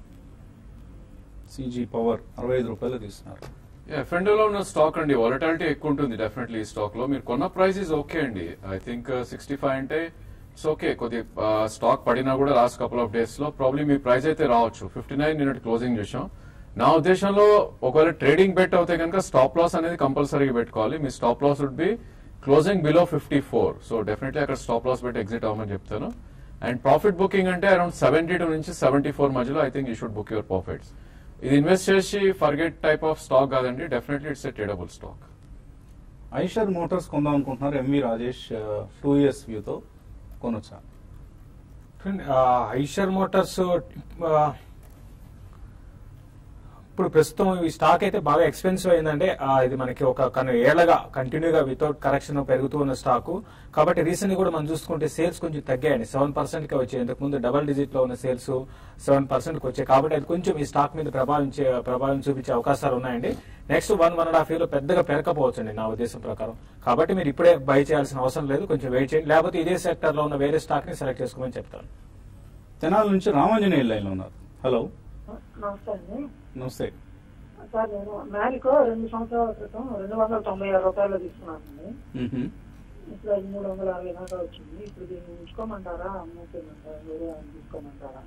సిజీ పవర్ అరవై ఐదు రూపాయలు తీస్తున్నారు ఎఫ్ఎండో లో ఉన్న స్టాక్ అండి వాలటాలిటీ ఎక్కువ ఉంటుంది డెఫినెట్లీ ఈ స్టాక్ లో మీరు కొన్న ప్రైస్ ఇస్ ఓకే అండి ఐ థింక్ సిక్స్టీ ఫైవ్ అంటే ఇట్స్ ఓకే కొద్ది స్టాక్ పడినా కూడా లాస్ట్ కపుల్ ఆఫ్ డేస్ లో ప్రాబ్లమ్ మీ ప్రైస్ అయితే రావచ్చు ఫిఫ్టీ నైన్ నిన్నటి క్లోజింగ్ చూసాం నా ఉద్దేశంలో ఒకవేళ ట్రేడింగ్ బెట్ అవుతే కనుక స్టాప్ లాస్ అనేది కంపల్సరీగా పెట్టుకోవాలి మీ stop loss would be closing below fifty four so definitely అక్కడ స్టాప్ లాస్ పెట్టి ఎగ్జిట్ అవ్వమని చెప్తాను అండ్ ప్రాఫిట్ బుకింగ్ అంటే అరౌండ్ సెవెంటీ టూ నుంచి సెవెంటీ ఫోర్ మధ్యలో I think you should book your profits ఇది ఇన్వెస్ట్ చేసి ఫర్గెట్ టైప్ ఆఫ్ స్టాక్ కాదండి definitely it's a tradable stock Eicher Motors కొందాం అనుకుంటున్నారు ఎంవి రాజేష్ టూ ఇయర్స్ వ్యూతో కొనొచ్చా ఐషర్ మోటార్స్ ఆ, ఇప్పుడు ప్రస్తుతం ఈ స్టాక్ అయితే బాగా ఎక్స్పెన్సివ్ అయిందంటే ఆ, ఇది మనకి ఒక కను ఏళ్లగా కంటిన్యూగా వితౌట్ కరెక్షన్ పెరుగుతూ ఉన్న స్టాక్ కాబట్టి రీసెంట్ కూడా మనం చూసుకుంటే సేల్స్ కొంచెం తగ్గాయండి సెవెన్ పర్సెంట్ కి వచ్చాయి ఇంతకు ముందు డబల్ డిజిట్ లో ఉన్న సేల్స్ సెవెన్ పర్సెంట్ కి వచ్చాయి కాబట్టి అది కొంచెం ఈ స్టాక్ మీద ప్రభావం చే- ప్రభావం చూపించే అవకాశాలు ఉన్నాయండి next one one and half year లో పెద్దగా పెరగకపోవచ్చండి నా ఉద్దేశం ప్రకారం కాబట్టి మీరు ఇప్పుడే బై చేయాల్సిన అవసరం లేదు కొంచెం వెయిట్ చేయండి లేకపోతే ఇదే సెక్టర్ లో ఉన్న వేరే స్టాక్ ని సెలెక్ట్ చేసుకోమని చెప్తాను తెనాల నుంచి రామాంజనేయ లైన్లో ఉన్నారు హలో నమస్తే అండి నమస్తే సార్ నేను మ్యారికో రెండు సంవత్సరాల క్రితం రెండు వందల తొంభై ఆరు రూపాయలు తీసుకున్నానండి మ్మ్హ. ఇప్పుడు అది మూడు వందల అరవై దాకా వచ్చింది ఇప్పుడు దీన్ని ఉంచుకోమంటారా అమ్ముకోమంటారా వేరే వాళ్ళని తీసుకోమంటారా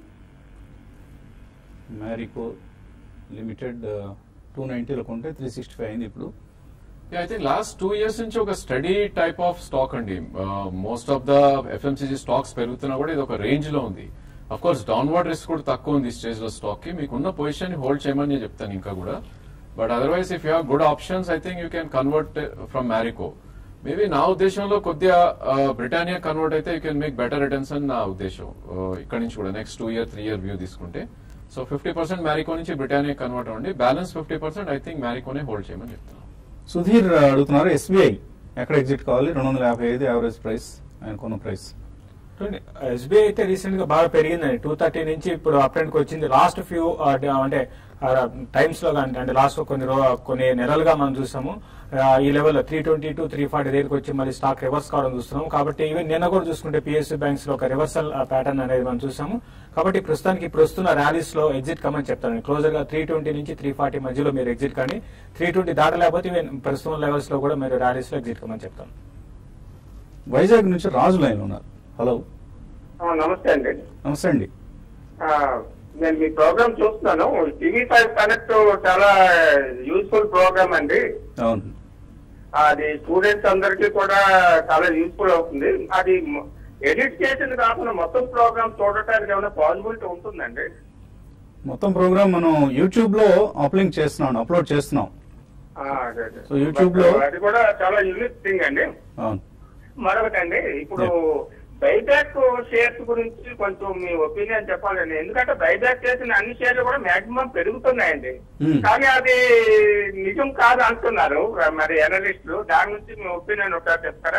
మ్యారికో లిమిటెడ్ టూ నైన్టీలో కొంటే త్రీ సిక్స్టీ ఫైవ్ అయింది ఇప్పుడు I think last two years నుంచి ఒక స్టడీ టైప్ ఆఫ్ స్టాక్ అండి most of the FMCG stocks పెరుగుతున్నా కూడా ఇది ఒక రేంజ్ లో ఉంది అఫ్ కోర్స్ డౌన్వర్డ్ రిస్క్ కూడా తక్కువ ఉంది ఈ స్టేజ్ లో స్టాక్ కి మీకున్న పొజిషన్ ని హోల్డ్ చేయమని నేను చెప్తాను ఇంకా కూడా but otherwise if you have good options I think you can convert from Marico maybe నా ఉద్దేశంలో కొద్దిగా బ్రిటానియా కన్వర్ట్ అయితే you can make better returns అని నా ఉద్దేశం Uh, ఇక్కడ నుంచి కూడా next two year three year view తీసుకుంటే సో ఫిఫ్టీ పర్సెంట్ మ్యారికో నుంచి బ్రిటానియా కన్వర్ట్ అవ్వండి balance fifty percent I think మ్యారికోనే హోల్డ్ చేయమని చెప్తాను సుధీర్ అడుగుతున్నారు ఎస్బీఐ ఎక్కడ ఎగ్జిట్ కావాలి రెండు వందల యాభై ఐదు యావరేజ్ ప్రైస్ ఆయన కొన్న ప్రైస్ ఎస్బీఐ అయితే రీసెంట్ గా బాగా పెరిగిందండి టూ థర్టీ నుంచి ఇప్పుడు అప్ ట్రెండ్ కి వచ్చింది లాస్ట్ ఫ్యూ అంటే టైమ్స్ లో కానీ అంటే లాస్ట్ కొన్ని రో- కొన్ని నెలలుగా మనం చూసాము ఆ, ఈ level three twenty to three forty దగ్గరికి వచ్చి మళ్ళీ స్టాక్ రివర్స్ కావడం చూస్తున్నాం కాబట్టి ఈవెన్ నిన్న కూడా చూసుకుంటే పిఎస్సీ బ్యాంక్స్ లో ఒక రివర్సల్ ప్యాటర్న్ అనేది మనం చూసాము కాబట్టి ప్రస్తుతానికి ఇప్పుడు వస్తున్న ర్యాలీస్ లో ఎగ్జిట్ కమని చెప్తాను క్లోజర్ గా త్రీ ట్వంటీ నుంచి త్రీ ఫార్టీ మధ్యలో మీరు ఎగ్జిట్ కానీ త్రీ ట్వంటీ దాటలేకపోతే ఈవెన్ ప్రస్తుతం లెవెల్స్ లో కూడా మీరు ర్యాలీస్ లో ఎగ్జిట్ కమని చెప్తాను వైజాగ్ నుంచి రాజు లైన్ ఉన్నారు హలో నమస్తే అండి నమస్తే అండి ఆ, నేను మీ ప్రోగ్రామ్ చూస్తున్నాను టీవీ ఫైవ్ కనెక్ట్ చాలా యూస్ఫుల్ ప్రోగ్రామ్ అండి అవును అది స్టూడెంట్స్ అందరికీ కూడా చాలా యూస్ఫుల్ అవుతుంది అది ఎడిట్ చేసింది కాకుండా మొత్తం ప్రోగ్రామ్ చూడటానికి ఏమైనా పాసిబిలిటీ ఉంటుందండి మొత్తం ప్రోగ్రామ్ మనం యూట్యూబ్ లో అప్లింక్ చేస్తున్నాం అప్లోడ్ చేస్తున్నాం ఆ, అదే, అదే. So, YouTube లో- అది కూడా చాలా యూనిక్ థింగ్ అండి అవును మరొకటండి ఇప్పుడు బైబ్యాక్ షేర్స్ గురించి కొంచెం మీ ఒపీనియన్ చెప్పాలండి ఎందుకంటే బైబ్యాక్ చేసిన అన్ని షేర్లు కూడా మాక్సిమం పెరుగుతున్నాయండి Hmm. కానీ అది నిజం కాదు అంటున్నారు మరి అనలిస్టులు దాని నుంచి మీ ఒపీనియన్ ఒకటి చెప్తారా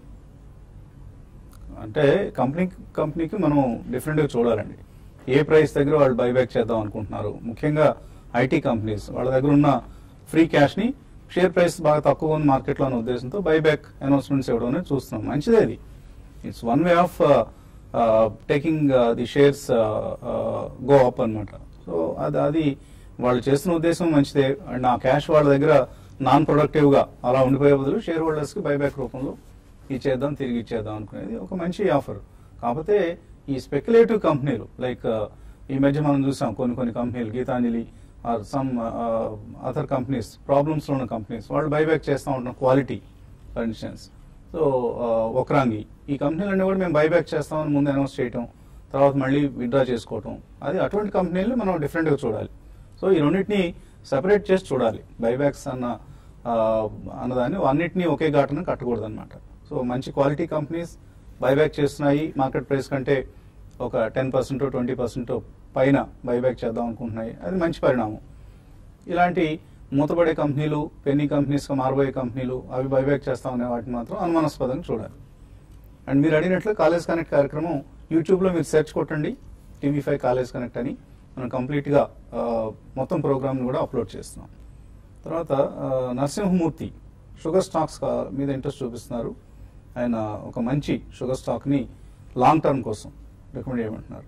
అంటే కంపెనీ కంపెనీకి మనం డిఫరెంట్ గా చూడాలండి ఏ ప్రైస్ దగ్గర వాళ్ళు బైబ్యాక్ చేద్దాం అనుకుంటున్నారు ముఖ్యంగా ఐటీ కంపెనీస్ వాళ్ళ దగ్గర ఉన్న ఫ్రీ క్యాష్ ని షేర్ ప్రైస్ బాగా తక్కువ ఉంది మార్కెట్ లో అనే ఉద్దేశంతో బైబ్యాక్ అనౌన్స్మెంట్స్ ఇవ్వడం అనేది చూస్తున్నాం మంచిదే అది it's one way of taking the shares go up అన్నమాట సో అది అది వాళ్ళు చేస్తున్న ఉద్దేశం మంచిదే అండ్ ఆ క్యాష్ వాళ్ళ దగ్గర నాన్ ప్రొడక్టివ్ గా అలా ఉండిపోయే బదులు షేర్ హోల్డర్స్ కి బైబ్యాక్ రూపంలో ఇచ్చేద్దాం తిరిగి ఇచ్చేద్దాం అనుకునేది ఒక మంచి ఆఫర్ కాకపోతే ఈ స్పెక్యులేటివ్ కంపెనీలు లైక్ ఈ మధ్య మనం చూసాం కొన్ని కొన్ని కంపెనీలు Gitanjali or some other companies problems లో ఉన్న కంపెనీస్ వాళ్ళు బైబ్యాక్ చేస్తూ ఉంటాం క్వాలిటీ ఫర్ ఇన్స్టెన్స్ సో ఒకరాంగి ఈ కంపెనీలన్నీ కూడా మేము బైబ్యాక్ చేస్తామని ముందు అనౌన్స్ చేయటం తర్వాత మళ్ళీ విత్డ్రా చేసుకోవటం అది అటువంటి కంపెనీలు మనం డిఫరెంట్గా చూడాలి సో ఈ రెండింటిని సెపరేట్ చేసి చూడాలి బైబ్యాక్స్ అన్న ఆ, అన్నదాన్ని అన్నిటినీ ఒకే ఘాటన కట్టకూడదు అనమాట సో మంచి క్వాలిటీ కంపెనీస్ బైబ్యాక్ చేస్తున్నాయి మార్కెట్ ప్రైస్ కంటే ఒక టెన్ పర్సెంట్ ట్వంటీ పర్సెంట్ పైన బైబ్యాక్ చేద్దాం అనుకుంటున్నాయి అది మంచి పరిణామం ఇలాంటి మూతపడే కంపెనీలు పెన్నీ కంపెనీస్గా మారబోయే కంపెనీలు అవి బైబ్యాక్ చేస్తామనే వాటిని మాత్రం అనుమానాస్పదంగా చూడాలి అండ్ మీరు అడిగినట్లు కాలేజ్ కనెక్ట్ కార్యక్రమం యూట్యూబ్లో మీరు సెర్చ్ కొట్టండి టీవీ ఫైవ్ కాలేజ్ కనెక్ట్ అని మనం కంప్లీట్గా ఆ, మొత్తం ప్రోగ్రామ్ని కూడా అప్లోడ్ చేస్తున్నాం తర్వాత ఆ, నరసింహమూర్తి షుగర్ స్టాక్స్ కా- మీద ఇంట్రెస్ట్ చూపిస్తున్నారు ఆయన ఒక మంచి షుగర్ స్టాక్ని లాంగ్ టర్మ్ కోసం రికమెండ్ చేయమంటున్నారు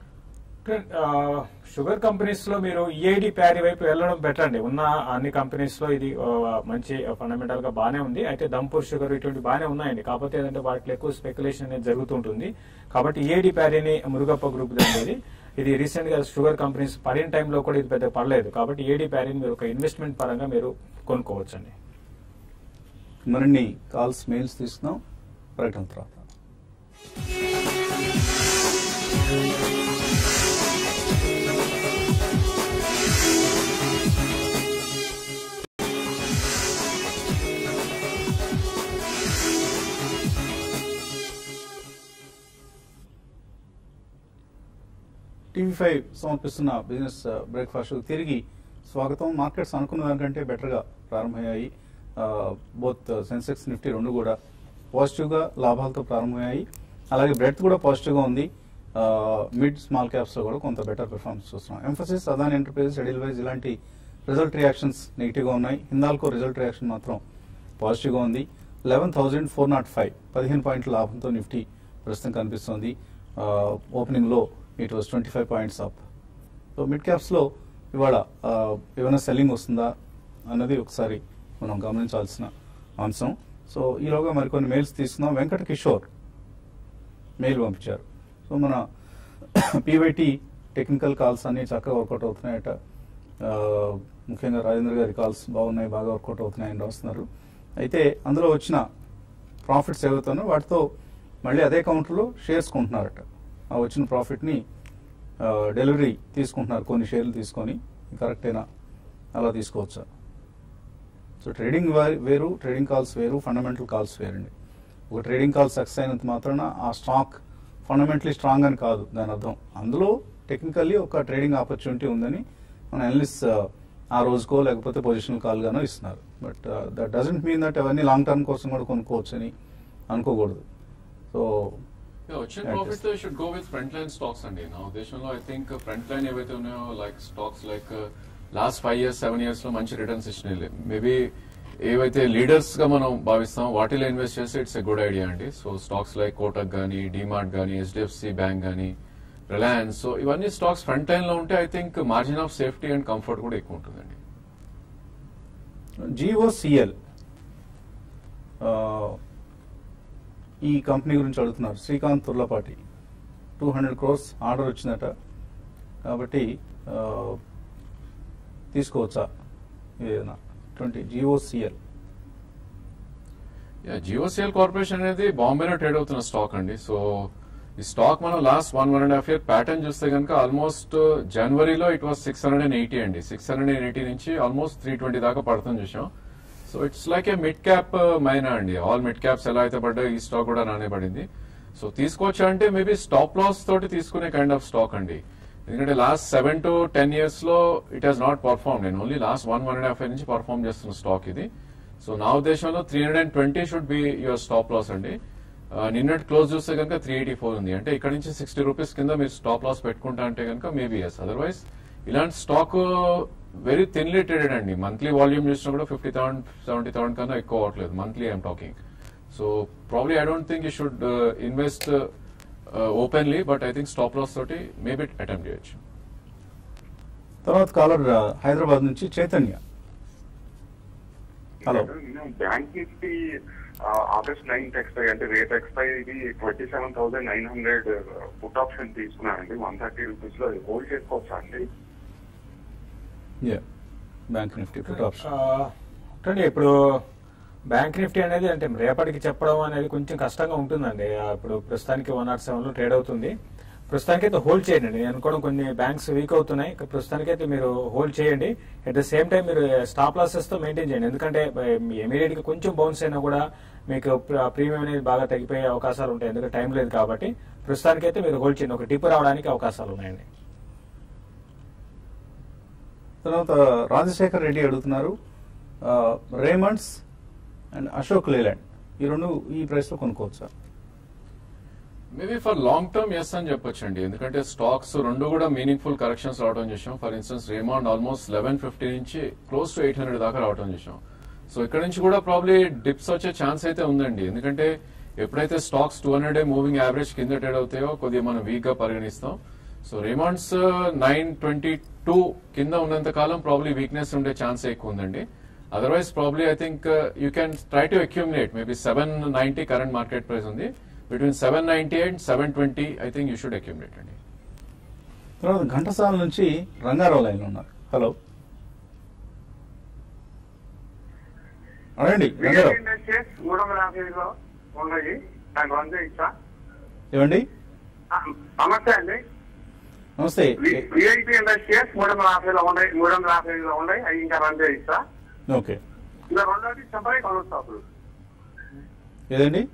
ఆ, షుగర్ కంపెనీస్ లో మీరు ఈఐడి ప్యారీ వైపు వెళ్ళడం బెటర్ అండి ఉన్న అన్ని కంపెనీస్ లో ఇది ఆ, మంచి ఫండమెంటల్ గా బానే ఉంది అయితే దంపూర్ షుగర్ ఇటువంటి బానే ఉన్నాయండి కాకపోతే ఏంటంటే వాటిలో ఎక్కువ స్పెక్యులేషన్ అనేది జరుగుతుంటుంది కాబట్టి ఈఐడి ప్యారీని మురుగప్ప గ్రూప్ అనేది ఇది రీసెంట్ గా షుగర్ కంపెనీస్ పడిన టైంలో కూడా ఇది పెద్ద పడలేదు కాబట్టి ఈఐడి ప్యారీని మీరు ఒక ఇన్వెస్ట్మెంట్ పరంగా మీరు కొనుక్కోవచ్చండి మరిన్ని కాల్స్ మెయిల్స్ తీసుకుందాం ప్రకటన తర్వాత టీవీ ఫైవ్ సమర్పిస్తున్న బిజినెస్ బ్రేక్ఫాస్ట్ తిరిగి స్వాగతం మార్కెట్స్ అనుకున్న దానికంటే బెటర్గా ప్రారంభమయ్యాయి బోత్ సెన్సెక్స్ నిఫ్టీ రెండు కూడా పాజిటివ్గా లాభాలతో ప్రారంభమయ్యాయి అలాగే బ్రెడ్ కూడా పాజిటివ్గా ఉంది మిడ్ స్మాల్ క్యాప్స్లో కూడా కొంత బెటర్ పెర్ఫార్మెన్స్ చూస్తున్నాం ఎంఫసిస్ అదాని ఎంటర్ప్రైజెస్ ఎడిల్ వైజ్ ఇలాంటి రిజల్ట్ రియాక్షన్స్ నెగిటివ్గా ఉన్నాయి హిందాల్కో రిజల్ట్ రియాక్షన్ మాత్రం పాజిటివ్గా ఉంది eleven thousand four not five పదిహేను పాయింట్ల లాభంతో నిఫ్టీ ప్రస్తుతం కనిపిస్తోంది ఓపెనింగ్లో it was twenty five points up so mid క్యాప్స్లో ఇవాళ ఆ, ఏమైనా సెల్లింగ్ వస్తుందా అన్నది ఒకసారి మనం గమనించాల్సిన అంశం సో ఈలోగా మరికొన్ని మెయిల్స్ తీసుకుందాం వెంకట కిషోర్ మెయిల్ పంపించారు సో మన పీవైటీ టెక్నికల్ కాల్స్ అన్ని చక్కగా వర్కౌట్ అవుతున్నాయట ఆ, ముఖ్యంగా రాజేంద్ర గారి కాల్స్ బాగున్నాయి బాగా వర్కౌట్ అవుతున్నాయని రాస్తున్నారు అయితే అందులో వచ్చిన ప్రాఫిట్స్ ఏవైతున్నాయో వాటితో మళ్ళీ అదే కౌంటర్లో షేర్స్ కొంటున్నారట ఆ వచ్చిన ప్రాఫిట్ని ఆ, డెలివరీ తీసుకుంటున్నారు కొన్ని షేర్లు తీసుకొని కరెక్టేనా అలా తీసుకోవచ్చా సో ట్రేడింగ్ వా- వేరు ట్రేడింగ్ కాల్స్ వేరు ఫండమెంటల్ కాల్స్ వేరండి ఒక ట్రేడింగ్ కాల్ సక్సెస్ అయినంత మాత్రాన ఆ స్టాక్ ఫండమెంటలీ స్ట్రాంగ్ అని కాదు దాని అర్థం అందులో టెక్నికల్లీ ఒక ట్రేడింగ్ ఆపర్చునిటీ ఉందని మన అనలిస్ట్ ఆ రోజుకో లేకపోతే పొజిషనల్ కాల్ గానో ఇస్తున్నారు but that doesn't mean that అవన్నీ లాంగ్ టర్మ్ కోసం కూడా కొనుక్కోవచ్చు అని అనుకోకూడదు సో Yeah, వచ్చిన Yeah, ప్రాఫిట్ just- తో should go with front line stocks అండి నా ఉద్దేశంలో ఐ థింక్ ఫ్రంట్ లైన్ ఏవైతే ఉన్నాయో like stocks like last five years seven years లో మంచి రిటర్న్స్ ఇచ్చినాయి మేబీ ఏవైతే లీడర్స్ గా మనం భావిస్తాం వాటిలో ఇన్వెస్ట్ చేస్తే ఇట్స్ ఎ గుడ్ ఐడియా అండి సో స్టాక్స్ లైక్ కోటక్ గానీ డిమార్ట్ గానీ హెచ్డిఎఫ్సి బ్యాంక్ గానీ రిలయన్స్ సో ఇవన్నీ స్టాక్స్ ఫ్రంట్ లైన్ లో ఉంటే I think margin of safety and comfort కూడా ఎక్కువ ఉంటుందండి జిఓసిఎల్ ఈ కంపెనీ గురించి అడుగుతున్నారు Srikanth Turlapati two hundred crores order వచ్చిందట కాబట్టి ఆ, తీసుకోవచ్చా ఏదైనా ట్వంటీ జిఓసిఎల్ జియోసిఎల్ కార్పొరేషన్ అనేది బాంబేలో ట్రేడ్ అవుతున్న స్టాక్ అండి సో ఈ స్టాక్ మనం last one one and half year pattern చూస్తే కనుక ఆల్మోస్ట్ జనవరిలో it was six hundred and eighty అండి సిక్స్ హండ్రెడ్ అండ్ ఎయిటీ నుంచి ఆల్మోస్ట్ త్రీ ట్వంటీ దాకా పడుతుంది చూసాం so it's like a mid cap మైనా అండి ఆల్ మిడ్ క్యాప్స్ ఎలా అయితే పడ్డా ఈ స్టాక్ కూడా నానే పడింది సో తీసుకోవచ్చా అంటే మేబీ స్టాప్ లాస్ తోటి తీసుకునే కైండ్ ఆఫ్ స్టాక్ అండి ఎందుకంటే last seven to ten years లో ఇట్ హాస్ నాట్ పర్ఫార్మ్ నేను only last one one and half నుంచి పర్ఫార్మ్ చేస్తున్న స్టాక్ ఇది సో నా ఉద్దేశంలో three hundred and twenty should be your stop loss అండి ఆ, నిన్నటి క్లోజ్ చూస్తే కనుక త్రీ ఎయిటీ ఫోర్ ఉంది అంటే ఇక్కడ నుంచి సిక్స్టీ రూపీస్ కింద మీరు స్టాప్ లాస్ పెట్టుకుంటా అంటే కనుక మేబీ ఎస్ అదర్వైజ్ ఇలాంటి స్టాక్ వెరీ థిన్లీ ట్రేడెడ్ అండి మంత్లీ వాల్యూమ్ చూసినా కూడా ఫిఫ్టీ థౌసండ్ సెవెంటీ థౌసండ్ కన్నా ఎక్కువ అవ్వట్లేదు monthly I'm talking so probably I don't think you should invest openly but I think stop loss తోటి మేబీ అటెంప్ట్ చేయొచ్చు తర్వాత కాలర్ హైదరాబాద్ నుంచి చైతన్య హలో నేను bank Nifty August ninth expire అంటే రేట్ ఎక్స్పైర్ ఇది twenty seven thousand nine hundred put option తీసుకున్నానండి one thirty rupees లో hold చేసుకోవచ్చా అండి yeah bank Nifty put option చూడండి ఇప్పుడు బ్యాంక్ నిఫ్టీ అనేది అంటే రేపటికి చెప్పడం అనేది కొంచెం కష్టంగా ఉంటుందండి ఆ, ఇప్పుడు ప్రస్తుతానికి వన్ నాట్ సెవెన్ లో ట్రేడ్ అవుతుంది ప్రస్తుతానికి అయితే హోల్డ్ చేయండి నేను అనుకోవడం కొన్ని బ్యాంక్స్ వీక్ అవుతున్నాయి ఇక ప్రస్తుతానికి అయితే మీరు హోల్డ్ చేయండి అట్ ద సేమ్ టైం మీరు స్టాప్ లాసెస్ తో మెయింటైన్ చేయండి ఎందుకంటే ఇమీడియట్ గా కొంచెం బౌన్స్ అయినా కూడా మీకు ప్రీమియం అనేది బాగా తగ్గిపోయే అవకాశాలు ఉంటాయి ఎందుకంటే టైం లేదు కాబట్టి ప్రస్తుతానికి అయితే మీరు హోల్డ్ చేయండి ఒక టిప్ రావడానికి అవకాశాలు ఉన్నాయండి తర్వాత రాజశేఖర్ రెడ్డి అడుగుతున్నారు రేమండ్స్ అండ్ అశోక్ లేలాండ్ ఈ రెండు ఈ ప్రైస్ లో కొనుక్కోవచ్చా maybe for long term yes అని చెప్పొచ్చండి ఎందుకంటే స్టాక్స్ రెండు కూడా మీనింగ్ఫుల్ కరెక్షన్స్ రావడం చూసాం for instance Raymond almost eleven fifty నుంచి క్లోజ్ టు ఎయిట్ హండ్రెడ్ దాకా రావడం చూసాం సో ఇక్కడ నుంచి కూడా ప్రాబ్లీ డిప్స్ వచ్చే ఛాన్స్ అయితే ఉందండి ఎందుకంటే ఎప్పుడైతే stocks two hundred moving average కింద ట్రేడ్ అవుతాయో కొద్దిగా మనం వీక్ గా పరిగణిస్తాం so Raymonds nine twenty two కింద ఉన్నంత కాలం ప్రాబ్లీ వీక్నెస్ ఉండే ఛాన్స్ ఎక్కువ ఉందండి otherwise probably I think you can try to accumulate maybe seven ninety current market price ఉంది between seven ninety and seven twenty I think you should accumulate అండి తర్వాత ఘంటసాల నుంచి రంగారావు లైన్ ఉన్నారు హలో అడండి Rangarao industries మూడు వందల యాభైలో ఉన్నాయి దాని వంద ఇచ్చా ఏమండి ఆ, నమస్తే అండి నమస్తే విఐపి ఇండస్ట్రీస్ మూడు వందల యాభైలో ఉన్నాయి మూడు వందల యాభైలో ఉన్నాయి అవి ఇంకా వంద ఇచ్చా ఓకే ఇంకా రెండోది చెప్పాలి కొనస్తాపులు ఏదండి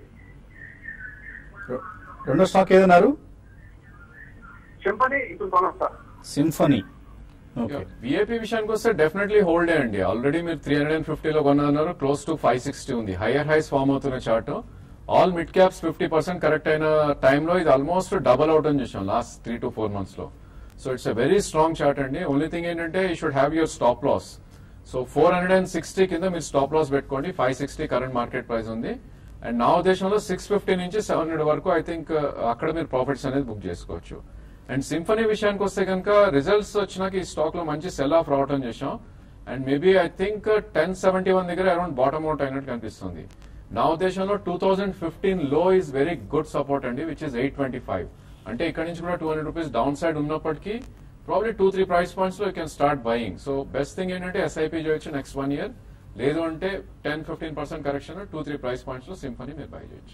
రె- రెండో స్టాక్ ఏదన్నారు సింపని ఇప్పుడు కొనస్తా సింఫనీ ఓకే విఐపి విషయానికి వస్తే డెఫినెట్లీ హోల్డే అండి ఆల్రెడీ మీరు త్రీ హండ్రెడ్ అండ్ ఫిఫ్టీలో కొన్నారు క్లోజ్ టు ఫైవ్ సిక్స్టీ ఉంది హైయర్ హైస్ ఫామ్ అవుతున్న chart all mid caps fifty percent correct అయిన టైంలో ఇది ఆల్మోస్ట్ డబల్ అవుట్ అని చూసాం last three to four months లో so it's a very strong chart అండి ఓన్లీ థింగ్ ఏంటంటే you should have your stop loss so four hundred and sixty కింద మీరు స్టాప్ లాస్ పెట్టుకోండి five sixty current market price ఉంది and నా ఉద్దేశంలో six fifty నుంచి సెవెన్ హండ్రెడ్ వరకు ఐ థింక్ అక్కడ మీరు ప్రాఫిట్స్ అనేది బుక్ చేసుకోవచ్చు అండ్ సింఫనీ విషయానికి వస్తే కనుక రిజల్ట్స్ వచ్చినాక ఈ స్టాక్ లో మంచి సెల్ ఆఫ్ రావటం చేసాం and maybe I think ten seventy one దగ్గర అరౌండ్ బాటమ్ అవుట్ అయినట్టు కనిపిస్తుంది నా ఉద్దేశంలో టూ థౌసండ్ ఫిఫ్టీన్ లో ఇస్ వెరీ గుడ్ సపోర్ట్ అండి which is eight twenty five అంటే ఇక్కడ నుంచి కూడా two hundred rupees down side ఉన్నప్పటికీ probably two three price points లో you can start buying so best thing ఏంటంటే ఎస్ఐపి చేయొచ్చు నెక్స్ట్ వన్ ఇయర్ లేదు అంటే ten fifteen percent correction two three price points లో సింఫనీ మీరు బై చేయొచ్చు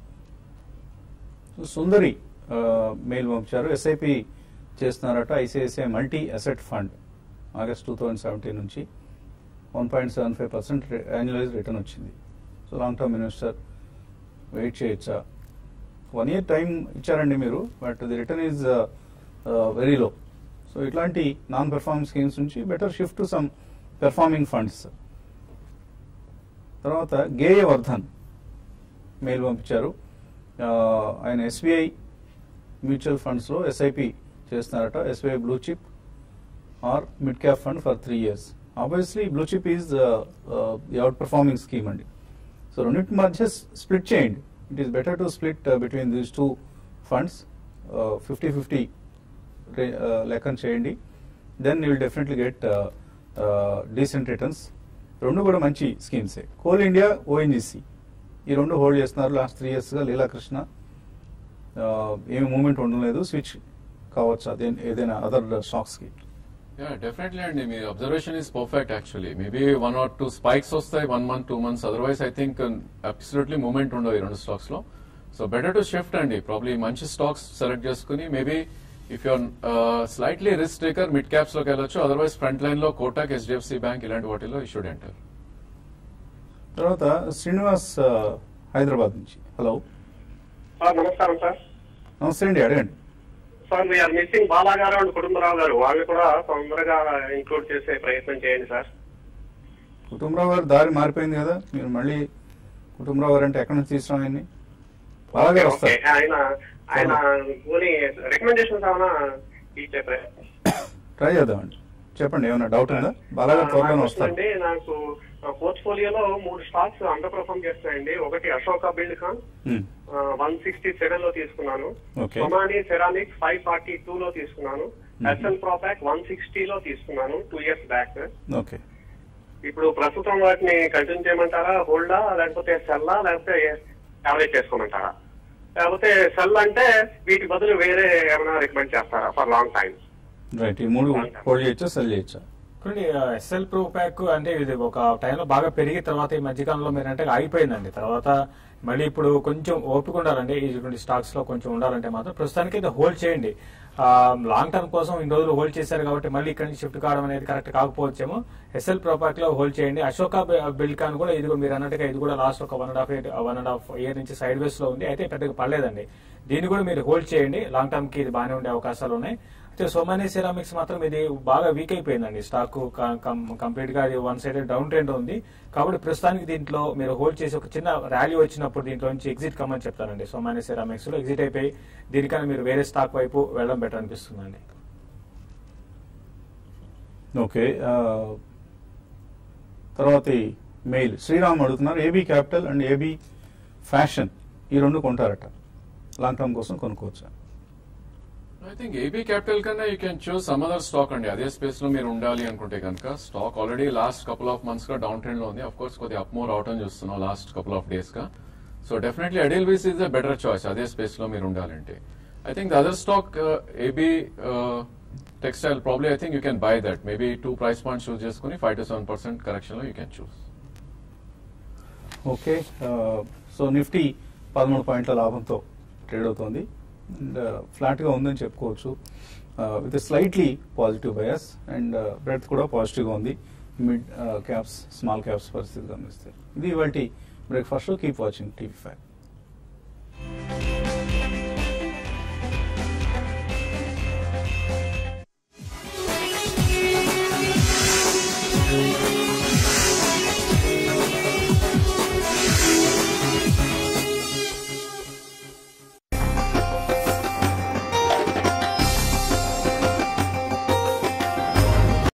సుందరి ఆ, మెయిల్ పంపించారు ఎస్ఐపి చేస్తున్నారట ICICI multi asset fund August two thousand seventeen నుంచి one point seven five percent annualize return వచ్చింది so long term investor wait చేయొచ్చా one year time ఇచ్చారండి మీరు but the return is very low so ఇట్లాంటి non performing schemes నుంచి better shift to some performing funds తర్వాత Gayavardhan mail పంపించారు ఆ, ఆయన ఎస్బీఐ మ్యూచువల్ ఫండ్స్ లో ఎస్ఐపి చేస్తున్నారట SBI blue chip or mid cap fund for three years obviously blue chip is out performing scheme అండి so రెండింటి మధ్య స్ప్లిట్ చేయండి it is better to split between these two funds fifty fifty లెక్కన చేయండి then you will definitely get decent returns రెండు కూడా మంచి స్కీమ్సే coal India ONGC ఈ రెండు హోల్డ్ చేస్తున్నారు లాస్ట్ త్రీ ఇయర్స్గా లీలాకృష్ణ ఆ, ఏమి మూమెంట్ ఉండలేదు స్విచ్ కావచ్చు అదే ఏదైనా అదర్ స్టాక్స్కి యా డెఫినెట్లీ అండి మీ observation is perfect actually maybe one or two spikes వస్తాయి one month two months otherwise I think absolutely moment ఉండవు ఈ రెండు స్టాక్స్ లో సో బెటర్ టు షిఫ్ట్ అండి ప్రాబ్లీ మంచి స్టాక్స్ సెలెక్ట్ చేసుకుని maybe if you're slightly risk taker mid caps లోకి వెళ్ళొచ్చు అదర్వైజ్ ఫ్రంట్ లైన్ లో కోటాక్ హెచ్డిఎఫ్సి బ్యాంక్ ఇలాంటి వాటిలో ఈ షుడ్ ఎంటర్ తర్వాత శ్రీనివాస్ ఆ, హైదరాబాద్ నుంచి హలో సార్ నమస్కారం సార్ నమస్తే అండి అడగండి సార్ వీఆర్ మిస్సింగ్ బాలా గారు అండ్ కుటుంబరావు గారు వాళ్ళు కూడా తొందరగా ఇంక్లూడ్ చేసే ప్రయత్నం చేయండి సార్ కుటుంబరావు గారు దారి మారిపోయింది కదా మీరు మళ్ళీ కుటుంబరావు గారు అంటే ఎక్కడి నుంచి తీసుకురాం ఆయన్ని అలాగే ఓకే వస్తారు ఆయన ఆయన పోనీ రికమెండేషన్స్ ఏమైనా ఇచ్చే ప్రయత్నం ట్రై చేద్దామండి చెప్పండి ఏమైనా డౌట్ ఉందా బాలాగా త్వరలోనే నాకు వస్తారు వస్తుందండి, నాకు పోర్ట్ఫోలియోలో మూడు స్టాక్స్ అండర్ పర్ఫామ్ చేస్తున్నాయండి ఒకటి Ashoka Buildcon Hmm. One sixty seven లో తీసుకున్నాను Okay. Somani Ceramics five forty two లో తీసుకున్నాను Mhm. SL Propack one sixty లో తీసుకున్నాను టూ ఇయర్స్ బ్యాక్ ఓకే ఇప్పుడు ప్రస్తుతం వాటిని కంటిన్యూ చేయమంటారా హోల్డా లేకపోతే సెల్లా లేకపోతే యావరేజ్ చేసుకోమంటారా లేకపోతే సెల్ అంటే వీటి బదులు వేరే ఏమైనా రికమెండ్ చేస్తారా ఫర్ లాంగ్ టైం రైట్ ఈ మూడు హోల్డ్ చేయొచ్చా సెల్ చేయొచ్చా చూడండి ఎస్ఎల్ ప్రో ప్యాక్ అంటే ఇది ఒక టైంలో బాగా పెరిగి తర్వాత ఈ మధ్యకాలంలో మీరు అంటే ఆగిపోయిందండి తర్వాత మళ్ళీ ఇప్పుడు కొంచెం ఓపిక ఉండాలండి ఇటువంటి స్టాక్స్ లో కొంచెం ఉండాలంటే మాత్రం ప్రస్తుతానికి ఇది హోల్డ్ చేయండి లాంగ్ టర్మ్ కోసం ఇన్ని రోజులు హోల్డ్ చేశారు కాబట్టి మళ్ళీ ఇక్కడ నుంచి షిఫ్ట్ కావడం అనేది కరెక్ట్ కాకపోవచ్చేమో ఎస్ఎల్ ప్రోపాక్ లో హోల్డ్ చేయండి అశోక బిల్కాన్ కూడా ఇది కూడా మీరు అన్నట్టుగా ఇది కూడా లాస్ట్ ఒక one and half year one and half year నుంచి సైడ్ వేస్ లో ఉంది అయితే పెద్దగా పడలేదండి దీన్ని కూడా మీరు హోల్డ్ చేయండి లాంగ్ టర్మ్ కి ఇది బాగానే ఉండే అవకాశాలు ఉన్నాయి అయితే సోమాని సెరామిక్స్ మాత్రం ఇది బాగా వీక్ అయిపోయిందండి స్టాక్ కంప్లీట్ గా అది వన్ సైడ్ డౌన్ ట్రెండ్ ఉంది కాబట్టి ప్రస్తుతానికి దీంట్లో మీరు హోల్డ్ చేసి ఒక చిన్న ర్యాలీ వచ్చినప్పుడు దీంట్లో నుంచి ఎగ్జిట్ కమ్మని చెప్తానండి సోమాని సెరామిక్స్ లో ఎగ్జిట్ అయిపోయి దీనికన్నా మీరు వేరే స్టాక్ వైపు వెళ్ళడం బెటర్ అనిపిస్తుందండి ఓకే ఆ, తర్వాత ఈ మెయిల్ శ్రీరామ్ అడుగుతున్నారు AB capital and AB fashion ఈ రెండు కొంటారట లాంగ్ టర్మ్ కోసం కొనుక్కోవచ్చా ఐ థింక్ ఏబీ క్యాపిటల్ కన్నా you can choose some other stock అండి అదే స్పేస్ లో మీరు ఉండాలి అనుకుంటే కనుక stock already last couple of months గా డౌన్ ట్రెండ్ లో ఉంది అఫ్ కోర్స్ కొద్దిగా అప్ మోర్ అవటం చూస్తున్నాం లాస్ట్ కపుల్ ఆఫ్ డేస్ గా so definitely Edelweiss is the better choice అదే స్పేస్ లో మీరు ఉండాలంటే I think the other stock AB textile probably I think you can buy that maybe two price points choose చేసుకుని five to seven percent correction లో you can choose okay so Nifty పదమూడు పాయింట్ల లాభంతో trade అవుతోంది and ఫ్లాట్గా ఉందని చెప్పుకోవచ్చు with slightly positive bias and breadth కూడా పాజిటివ్గా ఉంది మిడ్ క్యాప్స్ స్మాల్ క్యాప్స్ పరిస్థితి గమనిస్తే ఇది ఇవాళ breakfast keep watching TV five